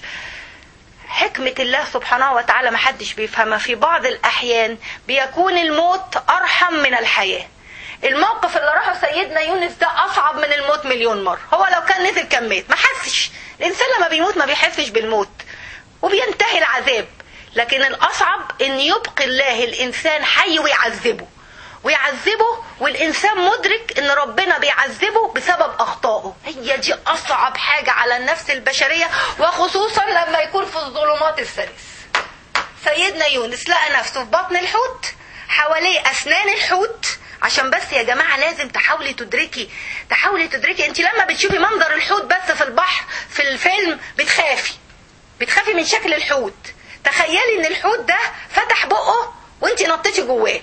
حكمة الله سبحانه وتعالى ما حدش بيفهمها في بعض الأحيان بيكون الموت أرحم من الحياة الموقف اللي راحه سيدنا يونس ده أصعب من الموت مليون مرة هو لو كان نزل كان مات ما حسش الإنسان لما بيموت ما بيحسش بالموت وبينتهي العذاب لكن الأصعب إن يبقي الله الإنسان حي ويعذبه ويعذبه والإنسان مدرك إن ربنا بيعذبه بسبب أخطائه هي دي أصعب حاجة على النفس البشرية وخصوصا لما يكون في الظلمات الثلاث سيدنا يونس لقى نفسه في بطن الحوت حواليه اسنان الحوت عشان بس يا جماعة لازم تحاولي تدركي تحاولي تدركي انت لما بتشوفي منظر الحوت بس في البحر في الفيلم بتخافي بتخافي من شكل الحوت تخيلي ان الحوت ده فتح بقه وانت نطيتي جواه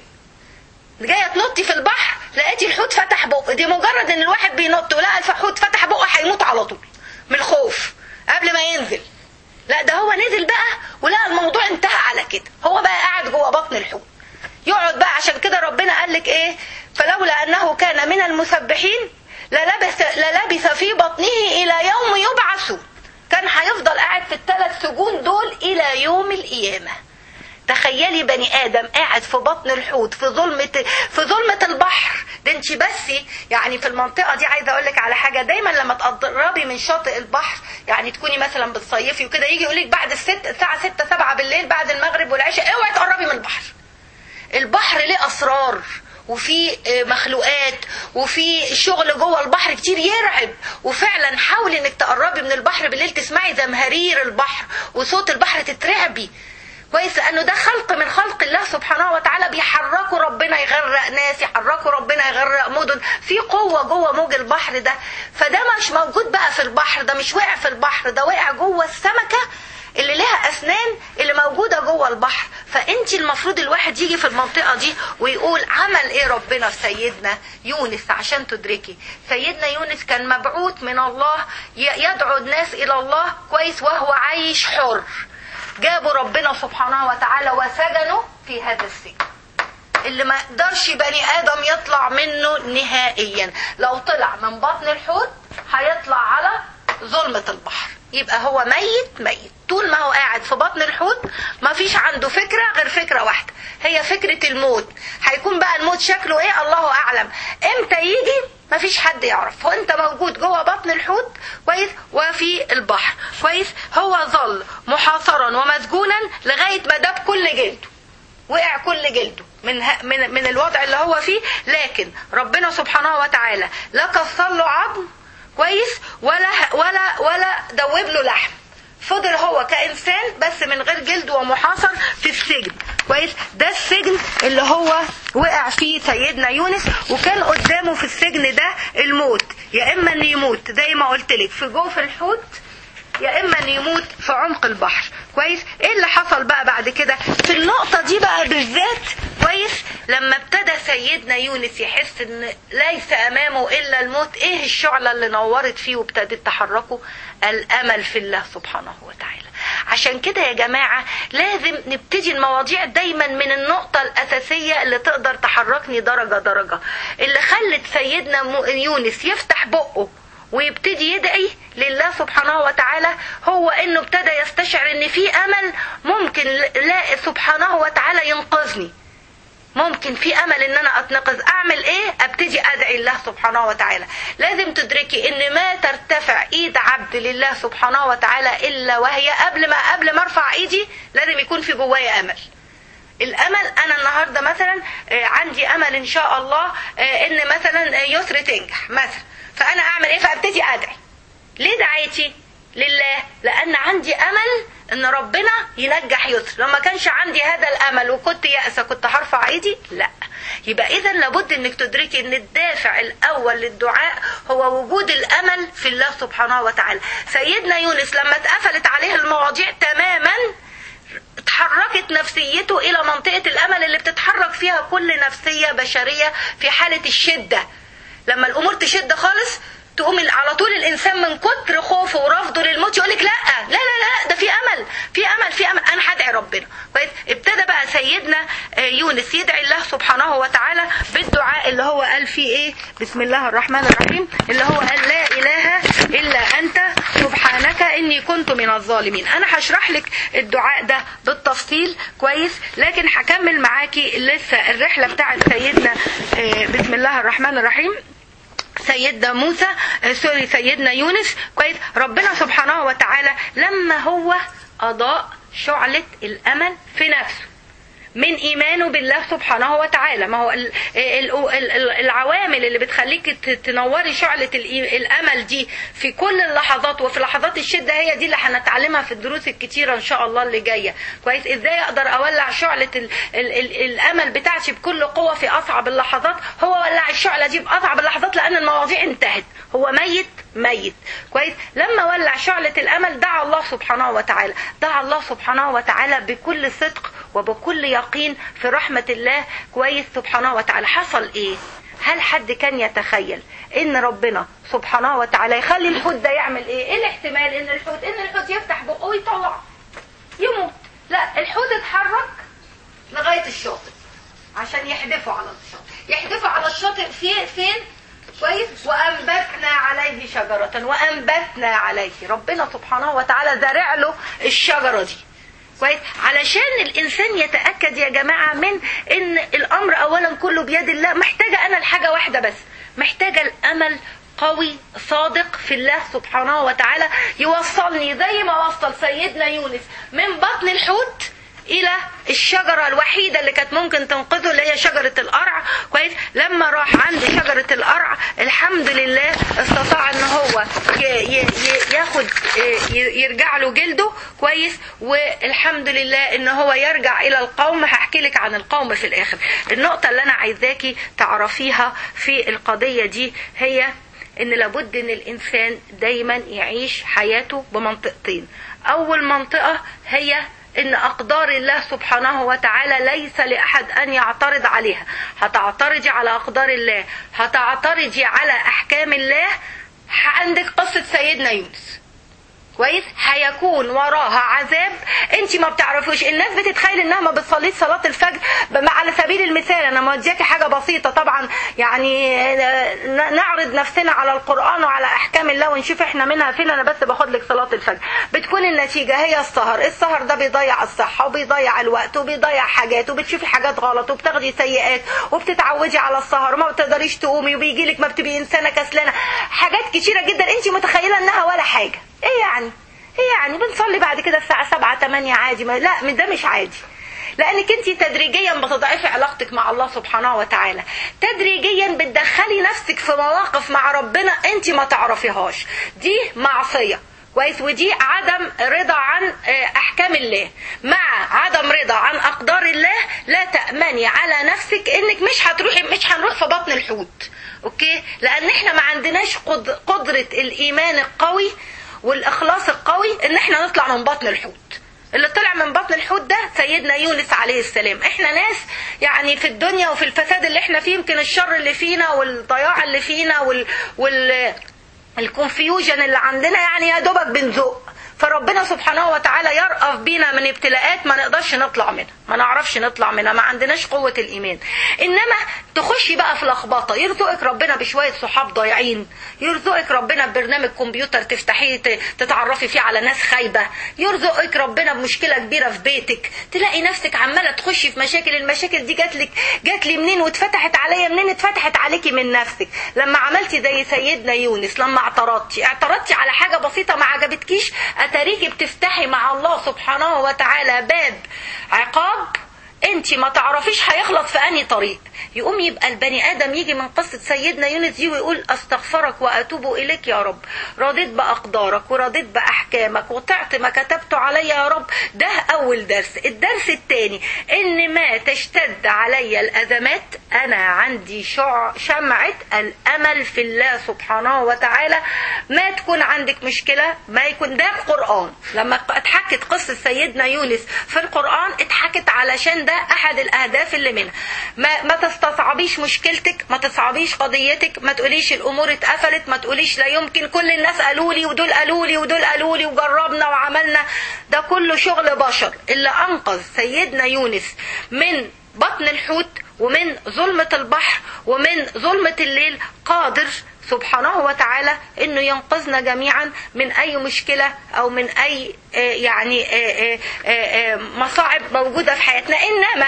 جايه تنطي في البحر لقيتي الحوت فتح بقه دي مجرد ان الواحد بينط ولقى الحوت فتح بقه هيموت على طول من الخوف قبل ما ينزل لا ده هو نزل بقى ولقى الموضوع انتهى على كده هو بقى قاعد جوه بطن الحوت يقعد بقى عشان كده ربنا قال لك ايه فلولا انه كان من المسبحين للبث للبث في بطنه الى يوم يبعثون كان هيفضل قاعد في الثلاث سجون دول الى يوم القيامه تخيلي بني ادم قاعد في بطن الحوت في ظلمه في ظلمه البحر ده انت بس يعني في المنطقه دي عايزه اقول لك على حاجه دايما لما تقربي من شاطئ البحر يعني تكوني مثلا بتصيفي وكده يجي يقول لك بعد الست الساعه 6 7 بالليل بعد المغرب والعشاء اوعي تقربي من البحر البحر ليه اسرار وفي مخلوقات وفي شغل جوه البحر كتير يرعب وفعلا حاولي انك تقربي من البحر بالليل تسمعي زمهرير البحر وصوت البحر تترعبي كويس لانه ده خلق من خلق الله سبحانه وتعالى بيحركوا ربنا يغرق ناس يحركوا ربنا يغرق مدن في قوه جوه موج البحر ده فده مش موجود بقى في البحر ده مش وقع في البحر ده وقع جوه السمكه اللي لها اسنان اللي موجوده جوه البحر فانت المفروض الواحد يجي في المنطقه دي ويقول عمل ايه ربنا في سيدنا يونس عشان تدركي سيدنا يونس كان مبعوث من الله يدعو الناس الى الله كويس وهو عايش حر جابوا ربنا سبحانه وتعالى وسجنوا في هذا السجن اللي ما يقدرش بني ادم يطلع منه نهائيا لو طلع من بطن الحوت هيطلع على ظلمة البحر يبقى هو ميت ميت طول ما هو قاعد في بطن الحوت ما فيش عنده فكرة غير فكرة واحدة هي فكرة الموت هيكون بقى الموت شكله ايه الله اعلم امتى يجي ما فيش حد يعرف هو انت موجود جوه بطن الحوت كويس وفي البحر كويس هو ظل محاصرا ومسجونا لغاية ما داب كل جلده وقع كل جلده من من من الوضع اللي هو فيه لكن ربنا سبحانه وتعالى لا كسر له عظم كويس ولا ولا ولا دوب له لحم فضل هو كإنسان بس من غير جلد ومحاصر في السجن كويس ده السجن اللي هو وقع فيه سيدنا يونس وكان قدامه في السجن ده الموت يا اما ان يموت زي ما قلت لك في جوف الحوت يا اما ان يموت في عمق البحر كويس ايه اللي حصل بقى بعد كده في النقطه دي بقى بالذات كويس لما ابتدى سيدنا يونس يحس ان ليس امامه الا الموت ايه الشعله اللي نورت فيه وابتدت تحركه الامل في الله سبحانه وتعالى عشان كده يا جماعه لازم نبتدي المواضيع دايما من النقطه الاساسيه اللي تقدر تحركني درجه درجه اللي خلت سيدنا يونس يفتح بقه ويبتدي يدعي لله سبحانه وتعالى هو انه ابتدى يستشعر ان في امل ممكن لا سبحانه وتعالى ينقذني ممكن في امل ان انا اتنقذ اعمل ايه ابتدي ادعي الله سبحانه وتعالى لازم تدركي ان ما ترتفع ايد عبد لله سبحانه وتعالى الا وهي قبل ما قبل ما ارفع ايدي لازم يكون في جوايا امل الامل انا النهارده مثلا عندي امل ان شاء الله ان مثلا يسر تنجح مثلا فانا اعمل ايه فابتدي ادعي ليه دعيتي لله لان عندي امل ان ربنا ينجح يسر لما كانش عندي هذا الامل وكنت يأسة كنت هرفع ايدي لا يبقى اذا لابد انك تدركي ان الدافع الاول للدعاء هو وجود الامل في الله سبحانه وتعالى سيدنا يونس لما اتقفلت عليه المواضيع تماما اتحركت نفسيته الى منطقة الامل اللي بتتحرك فيها كل نفسية بشرية في حالة الشدة لما الامور تشد خالص تقوم على طول الانسان من كتر خوفه ورفضه للموت يقول لك لا لا لا لا ده في امل في امل في امل انا هدعي ربنا كويس ابتدى بقى سيدنا يونس يدعي الله سبحانه وتعالى بالدعاء اللي هو قال فيه ايه بسم الله الرحمن الرحيم اللي هو قال لا اله الا انت سبحانك اني كنت من الظالمين انا هشرح لك الدعاء ده بالتفصيل كويس لكن هكمل معاكي لسه الرحله بتاعت سيدنا بسم الله الرحمن الرحيم سيدنا موسى سوري سيدنا يونس كويس ربنا سبحانه وتعالى لما هو أضاء شعلة الأمل في نفسه من ايمانه بالله سبحانه وتعالى ما هو ال- ال- ال- العوامل اللي بتخليك ت- تنوري شعلة الإي- الامل دي في كل اللحظات وفي لحظات الشدة هي دي اللي هنتعلمها في الدروس الكتيرة ان شاء الله اللي جاية كويس ازاي اقدر اولع شعلة ال ال ال الامل بتاعتي بكل قوة في اصعب اللحظات هو ولع الشعلة دي باصعب اللحظات لان المواضيع انتهت هو ميت ميت كويس لما ولع شعلة الامل دعا الله سبحانه وتعالى دعا الله سبحانه وتعالى بكل صدق وبكل يقين في رحمة الله كويس سبحانه وتعالى حصل ايه هل حد كان يتخيل ان ربنا سبحانه وتعالى يخلي الحوت ده يعمل ايه ايه الاحتمال ان الحوت ان الحوت يفتح بقه ويطلع يموت لا الحوت اتحرك لغاية الشاطئ عشان يحدفوا على الشاطئ يحدفوا على الشاطئ في فين كويس وانبتنا عليه شجرة وانبتنا عليه ربنا سبحانه وتعالى زارع له الشجرة دي كويس علشان الانسان يتاكد يا جماعه من ان الامر اولا كله بيد الله محتاجه انا لحاجه واحده بس محتاجه الامل قوي صادق في الله سبحانه وتعالى يوصلني زي ما وصل سيدنا يونس من بطن الحوت الى الشجره الوحيده اللي كانت ممكن تنقذه اللي هي شجره القرع كويس لما راح عند شجره القرع الحمد لله استطاع ان هو ي- ي- ي- ياخد ي- يرجع له جلده كويس والحمد لله ان هو يرجع الى القوم هحكي لك عن القوم في الاخر النقطه اللي انا عايزاكي تعرفيها في القضيه دي هي ان لابد ان الانسان دايما يعيش حياته بمنطقتين اول منطقه هي ان اقدار الله سبحانه وتعالى ليس لاحد ان يعترض عليها هتعترضي على اقدار الله هتعترضي على احكام الله عندك قصه سيدنا يونس كويس هيكون وراها عذاب انت ما بتعرفوش الناس بتتخيل انها ما بتصليش صلاه الفجر بم- على سبيل المثال انا مودياكي حاجه بسيطه طبعا يعني ن- نعرض نفسنا على القران وعلى احكام الله ونشوف احنا منها فين انا بس باخد لك صلاه الفجر بتكون النتيجه هي السهر السهر ده بيضيع الصحه وبيضيع الوقت وبيضيع حاجات وبتشوفي حاجات غلط وبتاخدي سيئات وبتتعودي على السهر وما بتقدريش تقومي وبيجي لك ما بتبقي انسانه كسلانه حاجات كتيره جدا انت متخيله انها ولا حاجه ايه يعني ايه يعني بنصلي بعد كده الساعة سبعة تمانية عادي ما لا ده مش عادي لانك انت تدريجيا بتضعفي علاقتك مع الله سبحانه وتعالى تدريجيا بتدخلي نفسك في مواقف مع ربنا انت ما تعرفيهاش دي معصية كويس ودي عدم رضا عن آه، احكام الله مع عدم رضا عن اقدار الله لا تامني على نفسك انك مش هتروحي مش هنروح في بطن الحوت اوكي لان احنا ما عندناش قد- قدره الايمان القوي والاخلاص القوي ان احنا نطلع من بطن الحوت اللي طلع من بطن الحوت ده سيدنا يونس عليه السلام احنا ناس يعني في الدنيا وفي الفساد اللي احنا فيه يمكن الشر اللي فينا والضياع اللي فينا وال, وال... الكونفيوجن اللي عندنا يعني يا دوبك بنزق فربنا سبحانه وتعالى يرأف بينا من ابتلاءات ما نقدرش نطلع منها ما نعرفش نطلع منها ما عندناش قوة الإيمان إنما تخشي بقى في لخبطة يرزقك ربنا بشوية صحاب ضايعين يرزقك ربنا ببرنامج كمبيوتر تفتحيه ت- تتعرفي فيه على ناس خايبة يرزقك ربنا بمشكلة كبيرة في بيتك تلاقي نفسك عمالة تخشي في مشاكل المشاكل دي جات لك جات لي منين واتفتحت عليا منين اتفتحت عليكي من نفسك لما عملتي زي سيدنا يونس لما اعترضتي اعترضتي على حاجة بسيطة ما عجبتكيش اتاريكي بتفتحي مع الله سبحانه وتعالى باب عقاب انت ما تعرفيش هيخلص في انهي طريق يقوم يبقى البني ادم يجي من قصه سيدنا يونس دي ويقول استغفرك واتوب اليك يا رب رضيت باقدارك ورضيت باحكامك وطعت ما كتبت علي يا رب ده اول درس الدرس الثاني ان ما تشتد علي الازمات انا عندي شع شمعه الامل في الله سبحانه وتعالى ما تكون عندك مشكله ما يكون ده القران لما اتحكت قصه سيدنا يونس في القران اتحكت علشان ده احد الاهداف اللي منها ما, ما تستصعبيش مشكلتك ما تصعبيش قضيتك ما تقوليش الامور اتقفلت ما تقوليش لا يمكن كل الناس قالوا لي ودول قالوا لي ودول قالوا لي وجربنا وعملنا ده كله شغل بشر اللي انقذ سيدنا يونس من بطن الحوت ومن ظلمة البحر ومن ظلمة الليل قادر سبحانه وتعالى انه ينقذنا جميعا من اي مشكله او من اي آه، يعني آه، آه، آه، مصاعب موجوده في حياتنا انما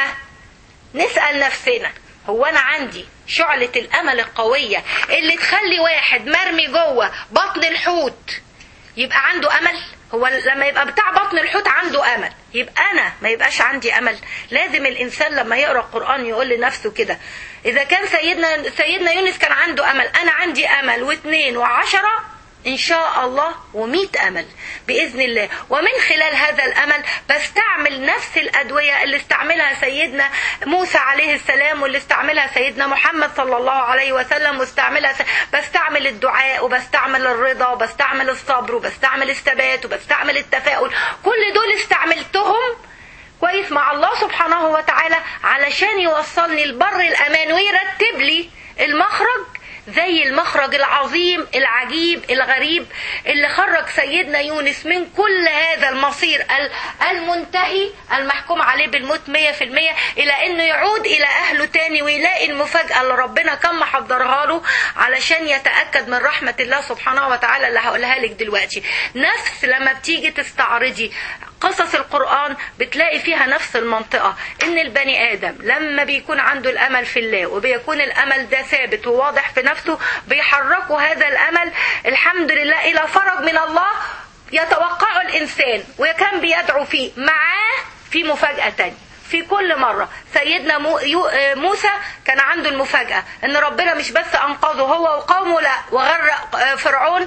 نسال نفسنا هو انا عندي شعله الامل القويه اللي تخلي واحد مرمي جوه بطن الحوت يبقى عنده امل هو لما يبقى بتاع بطن الحوت عنده امل يبقى انا ما يبقاش عندي امل لازم الانسان لما يقرا القران يقول لنفسه كده اذا كان سيدنا سيدنا يونس كان عنده امل انا عندي امل واثنين وعشرة ان شاء الله ومئة امل باذن الله ومن خلال هذا الامل بستعمل نفس الادويه اللي استعملها سيدنا موسى عليه السلام واللي استعملها سيدنا محمد صلى الله عليه وسلم واستعملها س... بستعمل الدعاء وبستعمل الرضا وبستعمل الصبر وبستعمل الثبات وبستعمل التفاؤل كل دول استعملتهم كويس مع الله سبحانه وتعالى علشان يوصلني البر الامان ويرتب لي المخرج زي المخرج العظيم العجيب الغريب اللي خرج سيدنا يونس من كل هذا المصير المنتهي المحكوم عليه بالموت 100% الى انه يعود الى اهله تاني ويلاقي المفاجاه اللي ربنا كان محضرها له علشان يتاكد من رحمه الله سبحانه وتعالى اللي هقولها لك دلوقتي نفس لما بتيجي تستعرضي قصص القرآن بتلاقي فيها نفس المنطقة إن البني آدم لما بيكون عنده الأمل في الله وبيكون الأمل ده ثابت وواضح في نفسه بيحركوا هذا الأمل الحمد لله إلى فرج من الله يتوقعه الإنسان وكان بيدعو فيه معاه في مفاجأة تانية في كل مرة سيدنا موسى كان عنده المفاجأة ان ربنا مش بس انقذه هو وقومه لا وغرق فرعون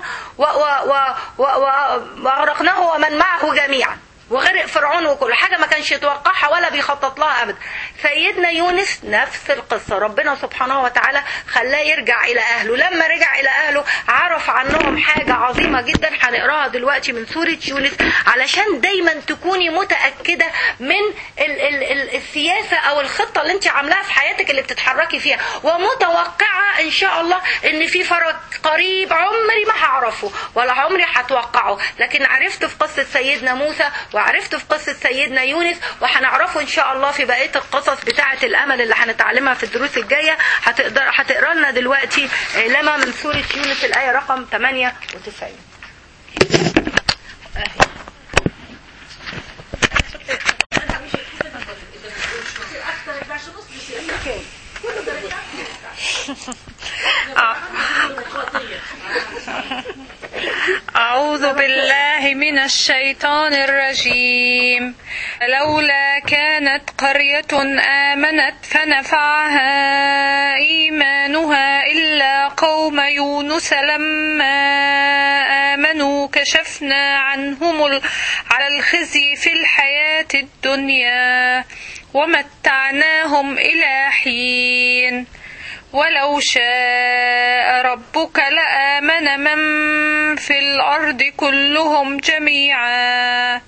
واغرقناه ومن معه جميعا وغرق فرعون وكل حاجة ما كانش يتوقعها ولا بيخطط لها أبدا سيدنا يونس نفس القصة ربنا سبحانه وتعالى خلاه يرجع إلى أهله لما رجع إلى أهله عرف عنهم حاجة عظيمة جدا هنقراها دلوقتي من سورة يونس علشان دايما تكوني متأكدة من ال ال ال السياسة أو الخطة اللي أنت عاملاها في حياتك اللي بتتحركي فيها ومتوقعة إن شاء الله إن في فرج قريب عمري ما هعرفه ولا عمري هتوقعه لكن عرفت في قصة سيدنا موسى وعرفت في قصة سيدنا يونس وهنعرفه إن شاء الله في بقية القصص بتاعة الأمل اللي هنتعلمها في الدروس الجاية هتقدر هتقرا لنا دلوقتي لما من سورة يونس الآية رقم 98 أعوذ بالله من الشيطان الرجيم لولا كانت قرية آمنت فنفعها إيمانها إلا قوم يونس لما آمنوا كشفنا عنهم على الخزي في الحياة الدنيا ومتعناهم إلى حين ولو شاء ربك لآمن من في الأرض كلهم جميعا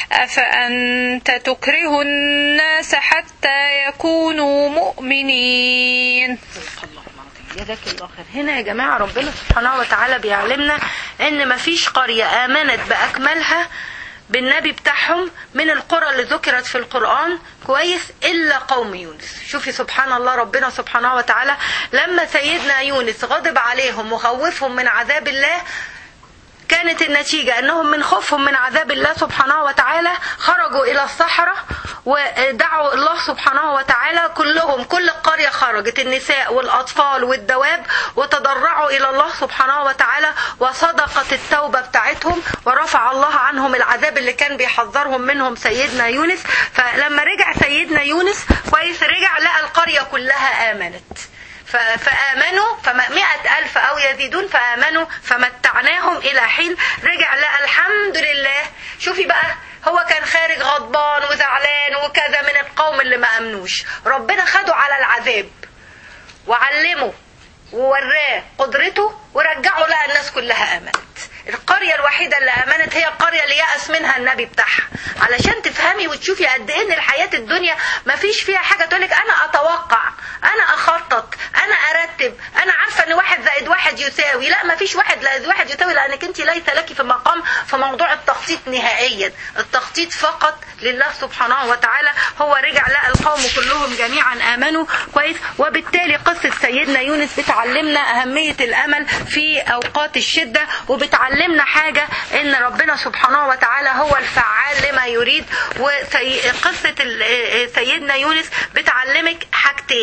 أفأنت تكره الناس حتى يكونوا مؤمنين جزاك الله خير هنا يا جماعة ربنا سبحانه وتعالى بيعلمنا ان مفيش قرية آمنت بأكملها بالنبي بتاعهم من القرى اللي ذكرت في القرآن كويس إلا قوم يونس شوفي سبحان الله ربنا سبحانه وتعالى لما سيدنا يونس غضب عليهم وخوفهم من عذاب الله كانت النتيجة أنهم من خوفهم من عذاب الله سبحانه وتعالى خرجوا إلى الصحراء ودعوا الله سبحانه وتعالى كلهم كل القرية خرجت النساء والأطفال والدواب وتضرعوا إلى الله سبحانه وتعالى وصدقت التوبة بتاعتهم ورفع الله عنهم العذاب اللي كان بيحذرهم منهم سيدنا يونس فلما رجع سيدنا يونس كويس رجع لقى القرية كلها آمنت فآمنوا فمائة ألف أو يزيدون فآمنوا فمتعناهم إلى حين رجع لقى الحمد لله شوفي بقى هو كان خارج غضبان وزعلان وكذا من القوم اللي ما أمنوش ربنا خده على العذاب وعلمه ووراه قدرته ورجعه لقى الناس كلها آمنت القرية الوحيدة اللي آمنت هي القرية اللي يأس منها النبي بتاعها علشان تفهمي وتشوفي قد ايه ان الحياة الدنيا ما فيش فيها حاجة تقولك انا اتوقع انا اخطط انا ارتب انا عارفة ان واحد زائد واحد يساوي لا ما فيش واحد زائد واحد يساوي لانك انت ليس لك في مقام في موضوع التخطيط نهائيا التخطيط فقط لله سبحانه وتعالى هو رجع لقى القوم كلهم جميعا امنوا كويس وبالتالي قصة سيدنا يونس بتعلمنا اهمية الامل في اوقات الشدة وبتعلمنا حاجة ان ربنا سبحانه وتعالى هو الفعال لما يريد وقصة سيدنا يونس بتعلمك حاجتين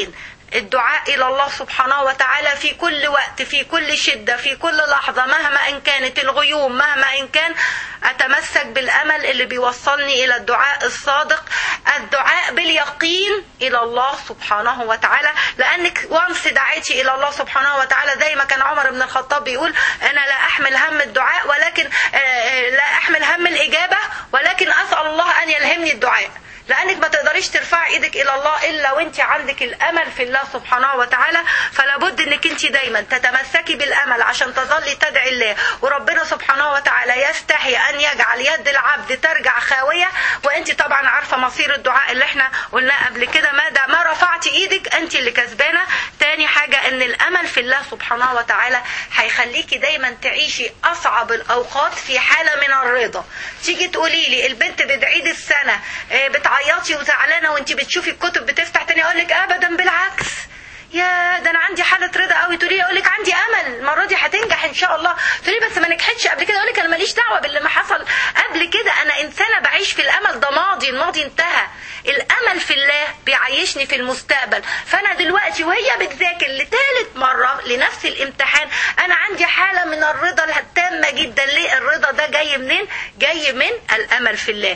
الدعاء إلى الله سبحانه وتعالى في كل وقت في كل شدة في كل لحظة مهما إن كانت الغيوم مهما إن كان أتمسك بالأمل اللي بيوصلني إلى الدعاء الصادق الدعاء باليقين إلى الله سبحانه وتعالى لأنك وانس دعيتي إلى الله سبحانه وتعالى زي ما كان عمر بن الخطاب بيقول أنا لا أحمل هم الدعاء ولكن لا أحمل هم الإجابة ولكن أسأل الله أن يلهمني الدعاء لانك ما تقدريش ترفعي ايدك الى الله الا وانت عندك الامل في الله سبحانه وتعالى فلا بد انك انت دايما تتمسكي بالامل عشان تظلي تدعي الله وربنا سبحانه وتعالى يستحي ان يجعل يد العبد ترجع خاويه وانت طبعا عارفه مصير الدعاء اللي احنا قلناه قبل كده ما دا ما رفعتي ايدك انت اللي كسبانه تاني حاجه ان الامل في الله سبحانه وتعالى هيخليكي دايما تعيشي اصعب الاوقات في حاله من الرضا تيجي تقولي لي البنت بعيد السنه بتع بتعيطي وزعلانه وانت بتشوفي الكتب بتفتح تاني اقول لك ابدا بالعكس يا ده انا عندي حاله رضا قوي تقولي لي اقول لك عندي امل المره دي هتنجح ان شاء الله تقولي بس ما نجحتش قبل كده اقول لك انا ماليش دعوه باللي ما حصل قبل كده انا انسانه بعيش في الامل ده ماضي الماضي انتهى الامل في الله بيعيشني في المستقبل فانا دلوقتي وهي بتذاكر لثالث مره لنفس الامتحان انا عندي حاله من الرضا التامه جدا ليه الرضا ده جاي منين جاي من الامل في الله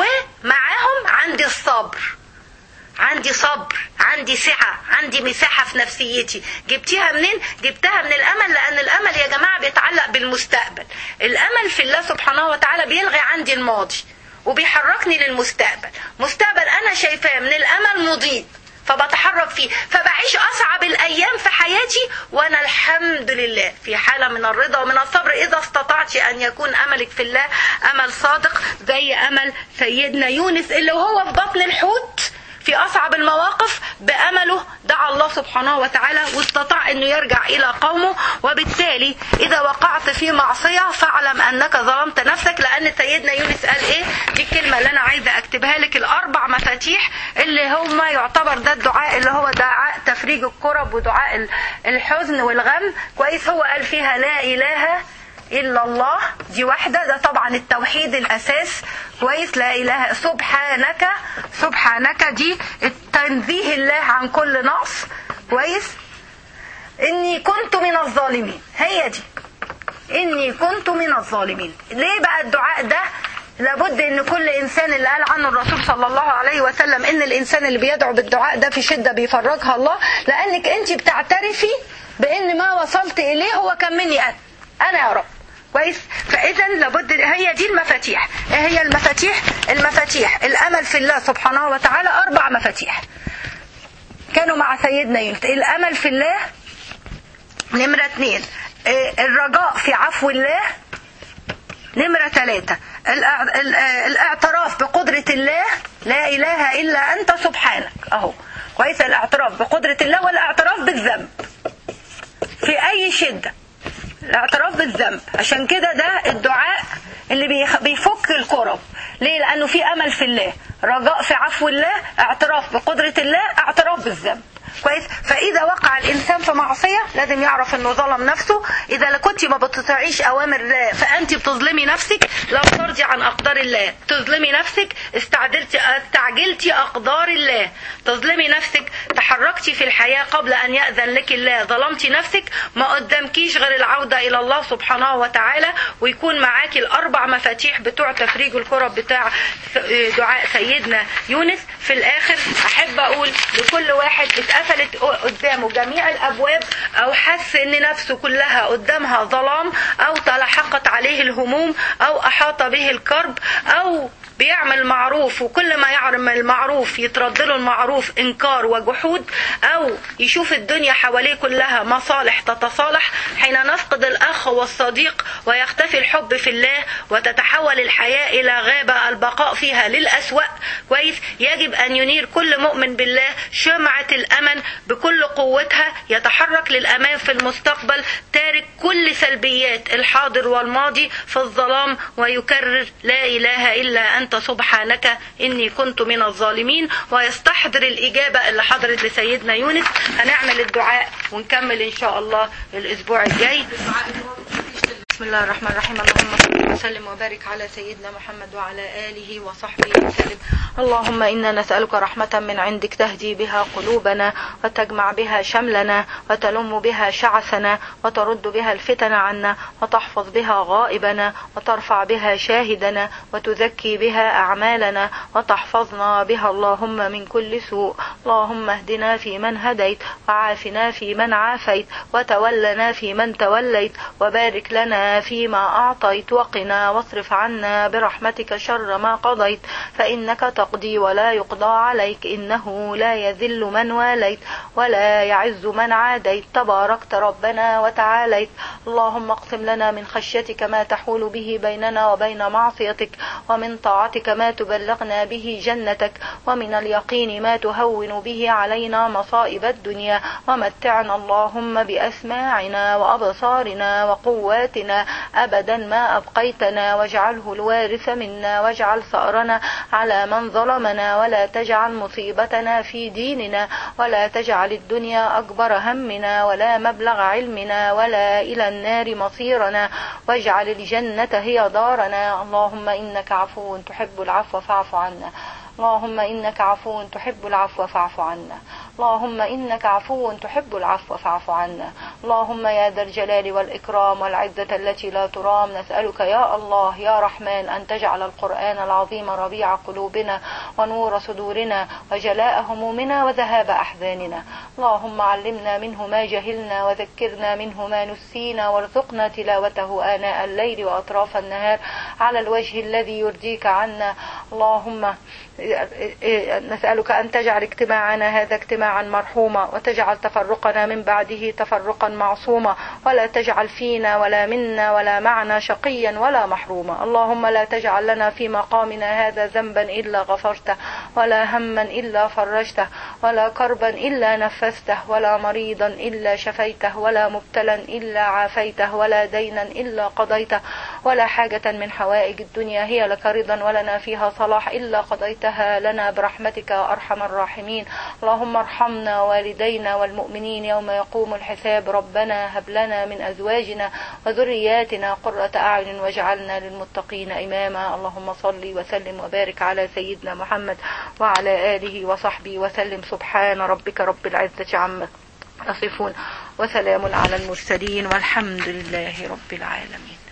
ومعاهم عندي الصبر عندي صبر عندي سعة عندي مساحة في نفسيتي جبتيها منين جبتها من الأمل لأن الأمل يا جماعة بيتعلق بالمستقبل الأمل في الله سبحانه وتعالى بيلغي عندي الماضي وبيحركني للمستقبل مستقبل أنا شايفاه من الأمل مضيء فبتحرك فيه فبعيش أصعب الأيام في حياتي وأنا الحمد لله في حالة من الرضا ومن الصبر إذا استطعت أن يكون أملك في الله أمل صادق زي أمل سيدنا يونس اللي هو في بطن الحوت في أصعب المواقف بأمله دعا الله سبحانه وتعالى واستطاع أنه يرجع إلى قومه وبالتالي إذا وقعت في معصية فاعلم أنك ظلمت نفسك لأن سيدنا يونس قال إيه دي الكلمة اللي أنا عايزة أكتبها لك الأربع مفاتيح اللي هم يعتبر ده الدعاء اللي هو دعاء تفريج الكرب ودعاء الحزن والغم كويس هو قال فيها لا إله إلا الله دي واحدة ده طبعا التوحيد الأساس كويس لا إله سبحانك سبحانك دي التنزيه الله عن كل نقص كويس إني كنت من الظالمين هي دي إني كنت من الظالمين ليه بقى الدعاء ده لابد ان كل انسان اللي قال عنه الرسول صلى الله عليه وسلم ان الانسان اللي بيدعو بالدعاء ده في شده بيفرجها الله لانك انت بتعترفي بان ما وصلت اليه هو كان مني انا انا يا رب كويس فاذا لابد هي دي المفاتيح هي المفاتيح المفاتيح الامل في الله سبحانه وتعالى اربع مفاتيح كانوا مع سيدنا يونس الامل في الله نمرة اثنين الرجاء في عفو الله نمرة ثلاثة الاعتراف بقدرة الله لا إله إلا أنت سبحانك أهو كويس الاعتراف بقدرة الله والاعتراف بالذنب في أي شدة الاعتراف بالذنب عشان كده ده الدعاء اللي بيفك الكرب ليه لأنه في أمل في الله رجاء في عفو الله اعتراف بقدرة الله اعتراف بالذنب كويس فاذا وقع الانسان في معصيه لازم يعرف انه ظلم نفسه اذا كنت ما بتطيعيش اوامر الله فانت بتظلمي نفسك لا ترضي عن اقدار الله تظلمي نفسك استعجلتي استعجلتي اقدار الله تظلمي نفسك تحركتي في الحياه قبل ان ياذن لك الله ظلمتي نفسك ما قدامكيش غير العوده الى الله سبحانه وتعالى ويكون معاكي الاربع مفاتيح بتوع تفريج الكرب بتاع دعاء سيدنا يونس في الاخر احب اقول لكل واحد اتقفلت قدامه جميع الابواب او حس ان نفسه كلها قدامها ظلام او تلاحقت عليه الهموم او احاط به الكرب او بيعمل معروف وكل ما يعمل معروف يترد له المعروف انكار وجحود او يشوف الدنيا حواليه كلها مصالح تتصالح حين نفقد الاخ والصديق ويختفي الحب في الله وتتحول الحياه الى غابه البقاء فيها للاسوا كويس يجب ان ينير كل مؤمن بالله شمعه الامل بكل قوتها يتحرك للامام في المستقبل تارك كل سلبيات الحاضر والماضي في الظلام ويكرر لا اله الا انت أنت سبحانك إني كنت من الظالمين ويستحضر الإجابة اللي حضرت لسيدنا يونس هنعمل الدعاء ونكمل إن شاء الله الأسبوع الجاي بسم الله الرحمن الرحيم اللهم صل وسلم وبارك على سيدنا محمد وعلى آله وصحبه وسلم اللهم إنا نسألك رحمة من عندك تهدي بها قلوبنا وتجمع بها شملنا وتلم بها شعثنا وترد بها الفتن عنا وتحفظ بها غائبنا وترفع بها شاهدنا وتزكي بها أعمالنا وتحفظنا بها اللهم من كل سوء اللهم اهدنا في من هديت وعافنا في من عافيت وتولنا في من توليت وبارك لنا فيما أعطيت وقنا واصرف عنا برحمتك شر ما قضيت فإنك تقضي ولا يقضى عليك إنه لا يذل من واليت ولا يعز من عاديت تباركت ربنا وتعاليت اللهم اقسم لنا من خشيتك ما تحول به بيننا وبين معصيتك ومن طاعتك ما تبلغنا به جنتك ومن اليقين ما تهون به علينا مصائب الدنيا ومتعنا اللهم بأسماعنا وأبصارنا وقواتنا أبدا ما أبقيتنا واجعله الوارث منا واجعل ثأرنا على من ظلمنا ولا تجعل مصيبتنا في ديننا ولا تجعل الدنيا أكبر همنا ولا مبلغ علمنا ولا إلى النار مصيرنا واجعل الجنة هي دارنا اللهم إنك عفو تحب العفو فاعف عنا اللهم إنك عفو تحب العفو فاعف عنا اللهم إنك عفو تحب العفو فاعف عنا اللهم يا ذا الجلال والإكرام والعزة التي لا ترام نسألك يا الله يا رحمن أن تجعل القرآن العظيم ربيع قلوبنا ونور صدورنا وجلاء همومنا وذهاب أحزاننا اللهم علمنا منه ما جهلنا وذكرنا منه ما نسينا وارزقنا تلاوته آناء الليل وأطراف النهار على الوجه الذي يرضيك عنا اللهم نسألك أن تجعل اجتماعنا هذا اجتماعا مرحوما وتجعل تفرقنا من بعده تفرقا معصوما ولا تجعل فينا ولا منا ولا معنا شقيا ولا محروما اللهم لا تجعل لنا في مقامنا هذا ذنبا إلا غفرته ولا هما إلا فرجته ولا كربا إلا نفسته ولا مريضا إلا شفيته ولا مبتلا إلا عافيته ولا دينا إلا قضيته ولا حاجة من حوائج الدنيا هي لك رضا ولنا فيها صلاح إلا قضيتها لنا برحمتك يا أرحم الراحمين اللهم ارحمنا والدينا والمؤمنين يوم يقوم الحساب ربنا هب لنا من أزواجنا وذرياتنا قرة أعين واجعلنا للمتقين إماما اللهم صل وسلم وبارك على سيدنا محمد وعلى آله وصحبه وسلم سبحان ربك رب العزة عما يصفون وسلام على المرسلين والحمد لله رب العالمين